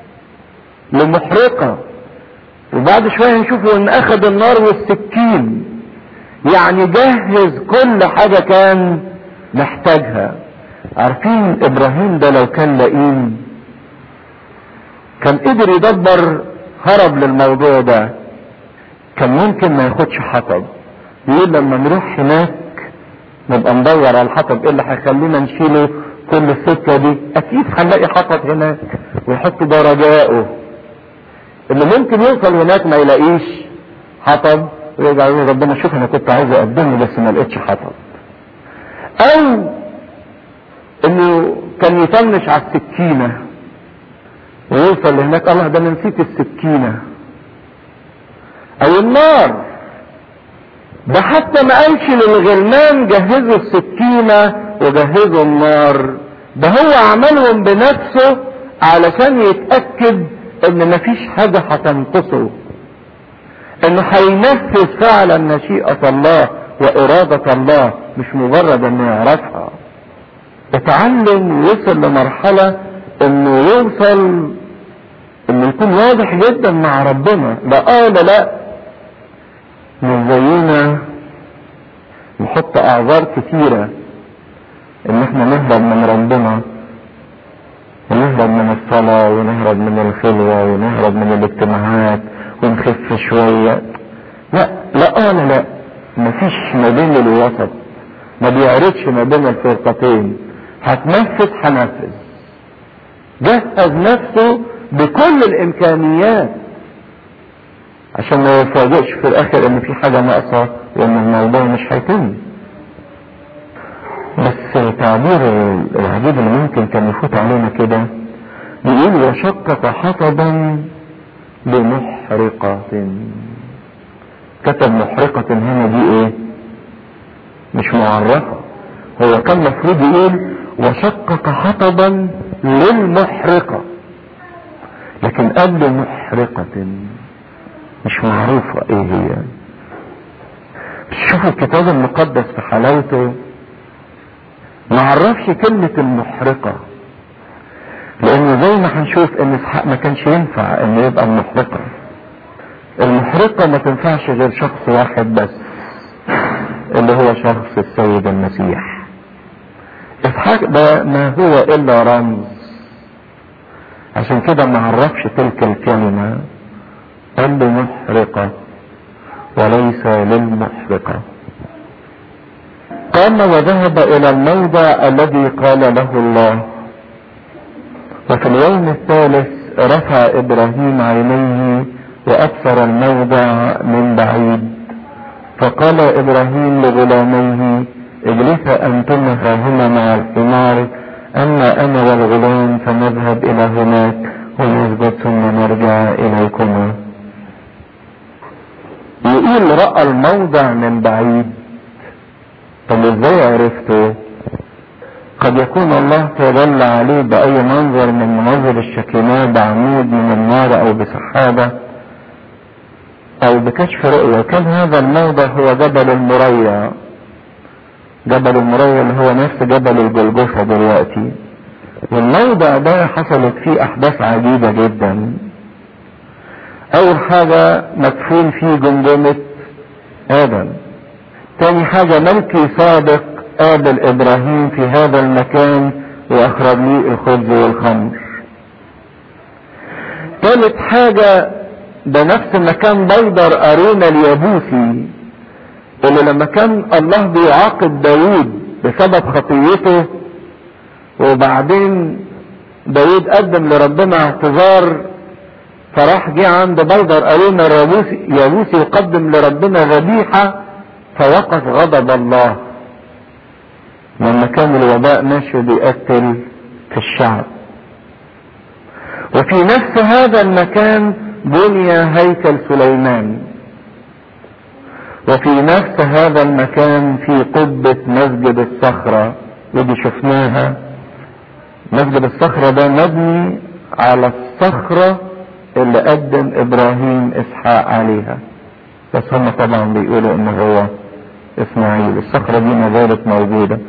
Speaker 2: لمحرقة وبعد شوية نشوفوا ان اخذ النار والسكين يعني جهز كل حاجة كان محتاجها عارفين ابراهيم ده لو كان لئيم كان قدر يدبر هرب للموضوع ده كان ممكن ما ياخدش حطب يقول لما نروح هناك نبقى ندور على الحطب ايه اللي هيخلينا نشيله كل السكه دي اكيد هنلاقي حطب هناك ويحط ده رجائه اللي ممكن يوصل هناك ما يلاقيش حطب ويرجع يقول ربنا شوف انا كنت عايز اقدمه بس ما لقيتش حطب او انه كان يطنش على السكينه ويوصل لهناك الله ده انا نسيت السكينه او النار ده حتى ما قالش للغلمان جهزوا السكينة وجهزوا النار ده هو عملهم بنفسه علشان يتأكد ان مفيش حاجة هتنقصه انه هينفذ فعلا مشيئة الله وارادة الله مش مجرد انه يعرفها اتعلم وصل لمرحلة انه يوصل انه يكون واضح جدا مع ربنا لا اه لا لا مش زينا نحط اعذار كتيرة ان احنا نهرب من ربنا ونهرب من الصلاة ونهرب من الخلوة ونهرب من الاجتماعات ونخف شوية لا لا انا لا مفيش ما بين الوسط ما بيعرضش ما بين الفرقتين هتنفذ هنفذ جهز نفسه بكل الامكانيات عشان ما يفاجئش في الاخر ان في حاجة ناقصة وان الموضوع مش هيتم بس تعبير العجيب اللي ممكن كان يفوت علينا كده بيقول وشقق حطبا بمحرقة كتب محرقة هنا دي ايه مش معرفة هو كان المفروض يقول وشقق حطبا للمحرقة لكن قبل محرقة مش معروفة ايه هي شوفوا الكتاب المقدس في حلاوته ما عرفش كلمة المحرقة لانه زي ما هنشوف ان اسحاق ما كانش ينفع انه يبقى المحرقة المحرقة ما تنفعش غير شخص واحد بس اللي هو شخص السيد المسيح اسحاق ده ما هو الا رمز عشان كده ما عرفش تلك الكلمة قال له محرقة وليس للمحرقة قام وذهب الى الموضع الذي قال له الله وفي اليوم الثالث رفع ابراهيم عينيه وابصر الموضع من بعيد فقال ابراهيم لغلاميه اجلسا انتما هاهما مع الحمار اما انا والغلام فنذهب الى هناك ونسجد ثم نرجع اليكما يقول رأى الموضع من بعيد طب ازاي عرفته قد يكون الله تدل عليه بأي منظر من مناظر الشكلات بعمود من النار أو بسحابة أو بكشف رؤية كان هذا الموضع هو جبل المريا جبل المريا اللي هو نفس جبل الجلجثة دلوقتي والموضع ده حصلت فيه أحداث عجيبة جدا أول حاجة مدفون فيه جمجمة آدم تاني حاجة ملكي صادق قابل ابراهيم في هذا المكان واخرج لي الخبز والخمر ثالث حاجة ده نفس مكان بيدر ارينا اليابوسي اللي لما كان الله بيعاقب داود بسبب خطيته وبعدين داود قدم لربنا اعتذار فراح جه عند بيدر ارينا اليابوسي يابوسي يقدم لربنا ذبيحه فوقف غضب الله لما كان الوباء ماشي بيقتل في الشعب وفي نفس هذا المكان بني هيكل سليمان وفي نفس هذا المكان في قبة مسجد الصخرة ودي شفناها مسجد الصخرة ده مبني على الصخرة اللي قدم ابراهيم اسحاق عليها بس هم طبعا بيقولوا ان هو اسماعيل الصخرة دي ما زالت موجودة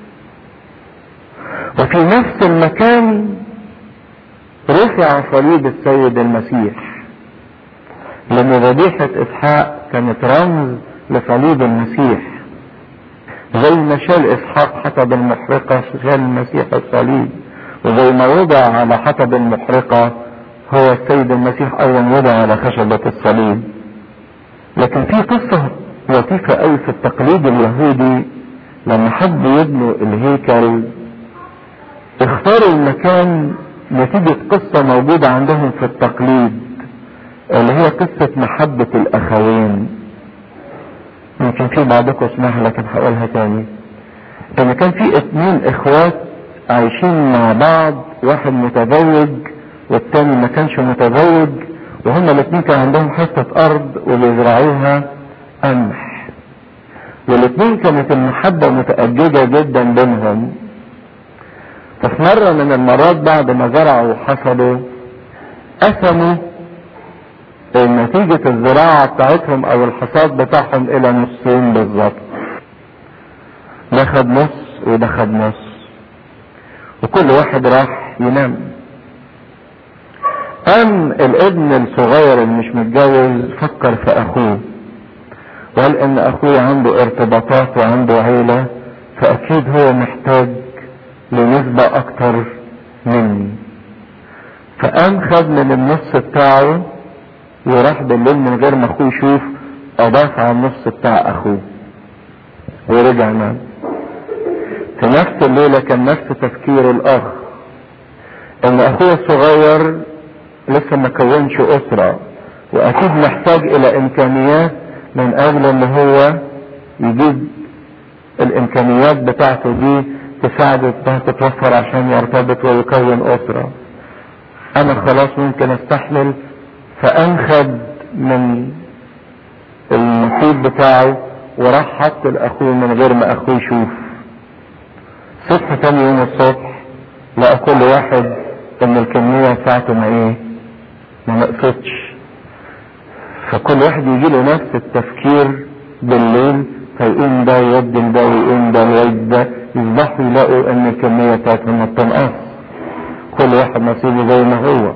Speaker 2: وفي نفس المكان رفع صليب السيد المسيح لان ذبيحة اسحاق كانت رمز لصليب المسيح زي ما شال اسحاق حطب المحرقة شال المسيح الصليب وزي ما وضع على حطب المحرقة هو السيد المسيح ايضا وضع على خشبة الصليب لكن في قصة لطيفة قوي في التقليد اليهودي لما حبوا يبنوا الهيكل اختاروا المكان نتيجة قصة موجودة عندهم في التقليد اللي هي قصة محبة الأخوين يمكن في بعضكم اسمها لكن هقولها تاني ان كان في اتنين اخوات عايشين مع بعض واحد متزوج والتاني ما كانش متزوج وهما الاتنين كان عندهم حتة ارض وبيزرعوها قمح والاتنين كانت المحبة متأججة جدا بينهم ففي مرة من المرات بعد ما زرعوا وحصدوا قسموا نتيجة الزراعة بتاعتهم او الحصاد بتاعهم الى نصين بالظبط ده خد نص وده خد نص وكل واحد راح ينام قام الابن الصغير اللي مش متجوز فكر في اخوه وقال ان اخوه عنده ارتباطات وعنده عيلة فاكيد هو محتاج لنسبة اكتر مني فقام خد من النص بتاعه وراح بالليل من غير ما اخوه يشوف اضاف على النص بتاع اخوه ورجع نام في نفس الليلة كان نفس تفكير الاخ ان اخوه الصغير لسه ما كونش اسرة واكيد محتاج الى امكانيات من اجل ان هو يجيب الامكانيات بتاعته دي تساعده انها تتوفر عشان يرتبط ويكون اسرة انا خلاص ممكن استحمل فانخد من المحيط بتاعه وراح حط لاخوه من غير ما اخوه يشوف صبح تاني يوم الصبح لقى كل واحد ان الكمية بتاعته ما ايه ما نقصتش فكل واحد يجي له نفس التفكير بالليل فيقوم ده يودي ده ويقوم ده الواد ده يصبحوا يلاقوا ان الكمية بتاعتهم ما بتنقص كل واحد نصيبه زي ما هو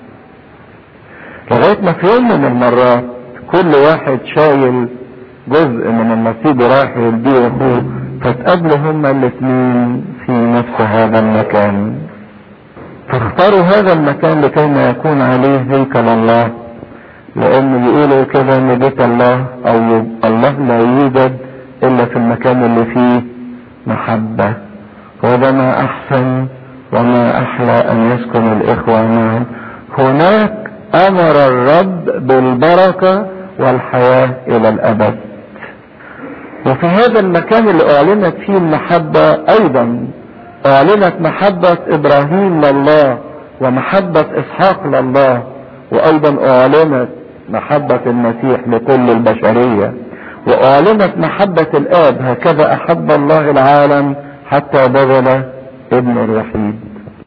Speaker 2: لغاية ما في يوم من المرات كل واحد شايل جزء من النصيب رايح يديه اخوه فتقابلوا هما الاثنين في نفس هذا المكان فاختاروا هذا المكان لكي ما يكون عليه هيكل الله لان بيقولوا كده ان بيت الله او الله لا يوجد الا في المكان اللي فيه محبة وده ما احسن وما احلى ان يسكن الاخوة معا هناك امر الرب بالبركة والحياة الى الابد وفي هذا المكان اللي اعلنت فيه المحبة ايضا اعلنت محبة ابراهيم لله ومحبة اسحاق لله وايضا اعلنت محبة المسيح لكل البشرية واعلنت محبة الاب هكذا احب الله العالم حتى بذل ابنه الوحيد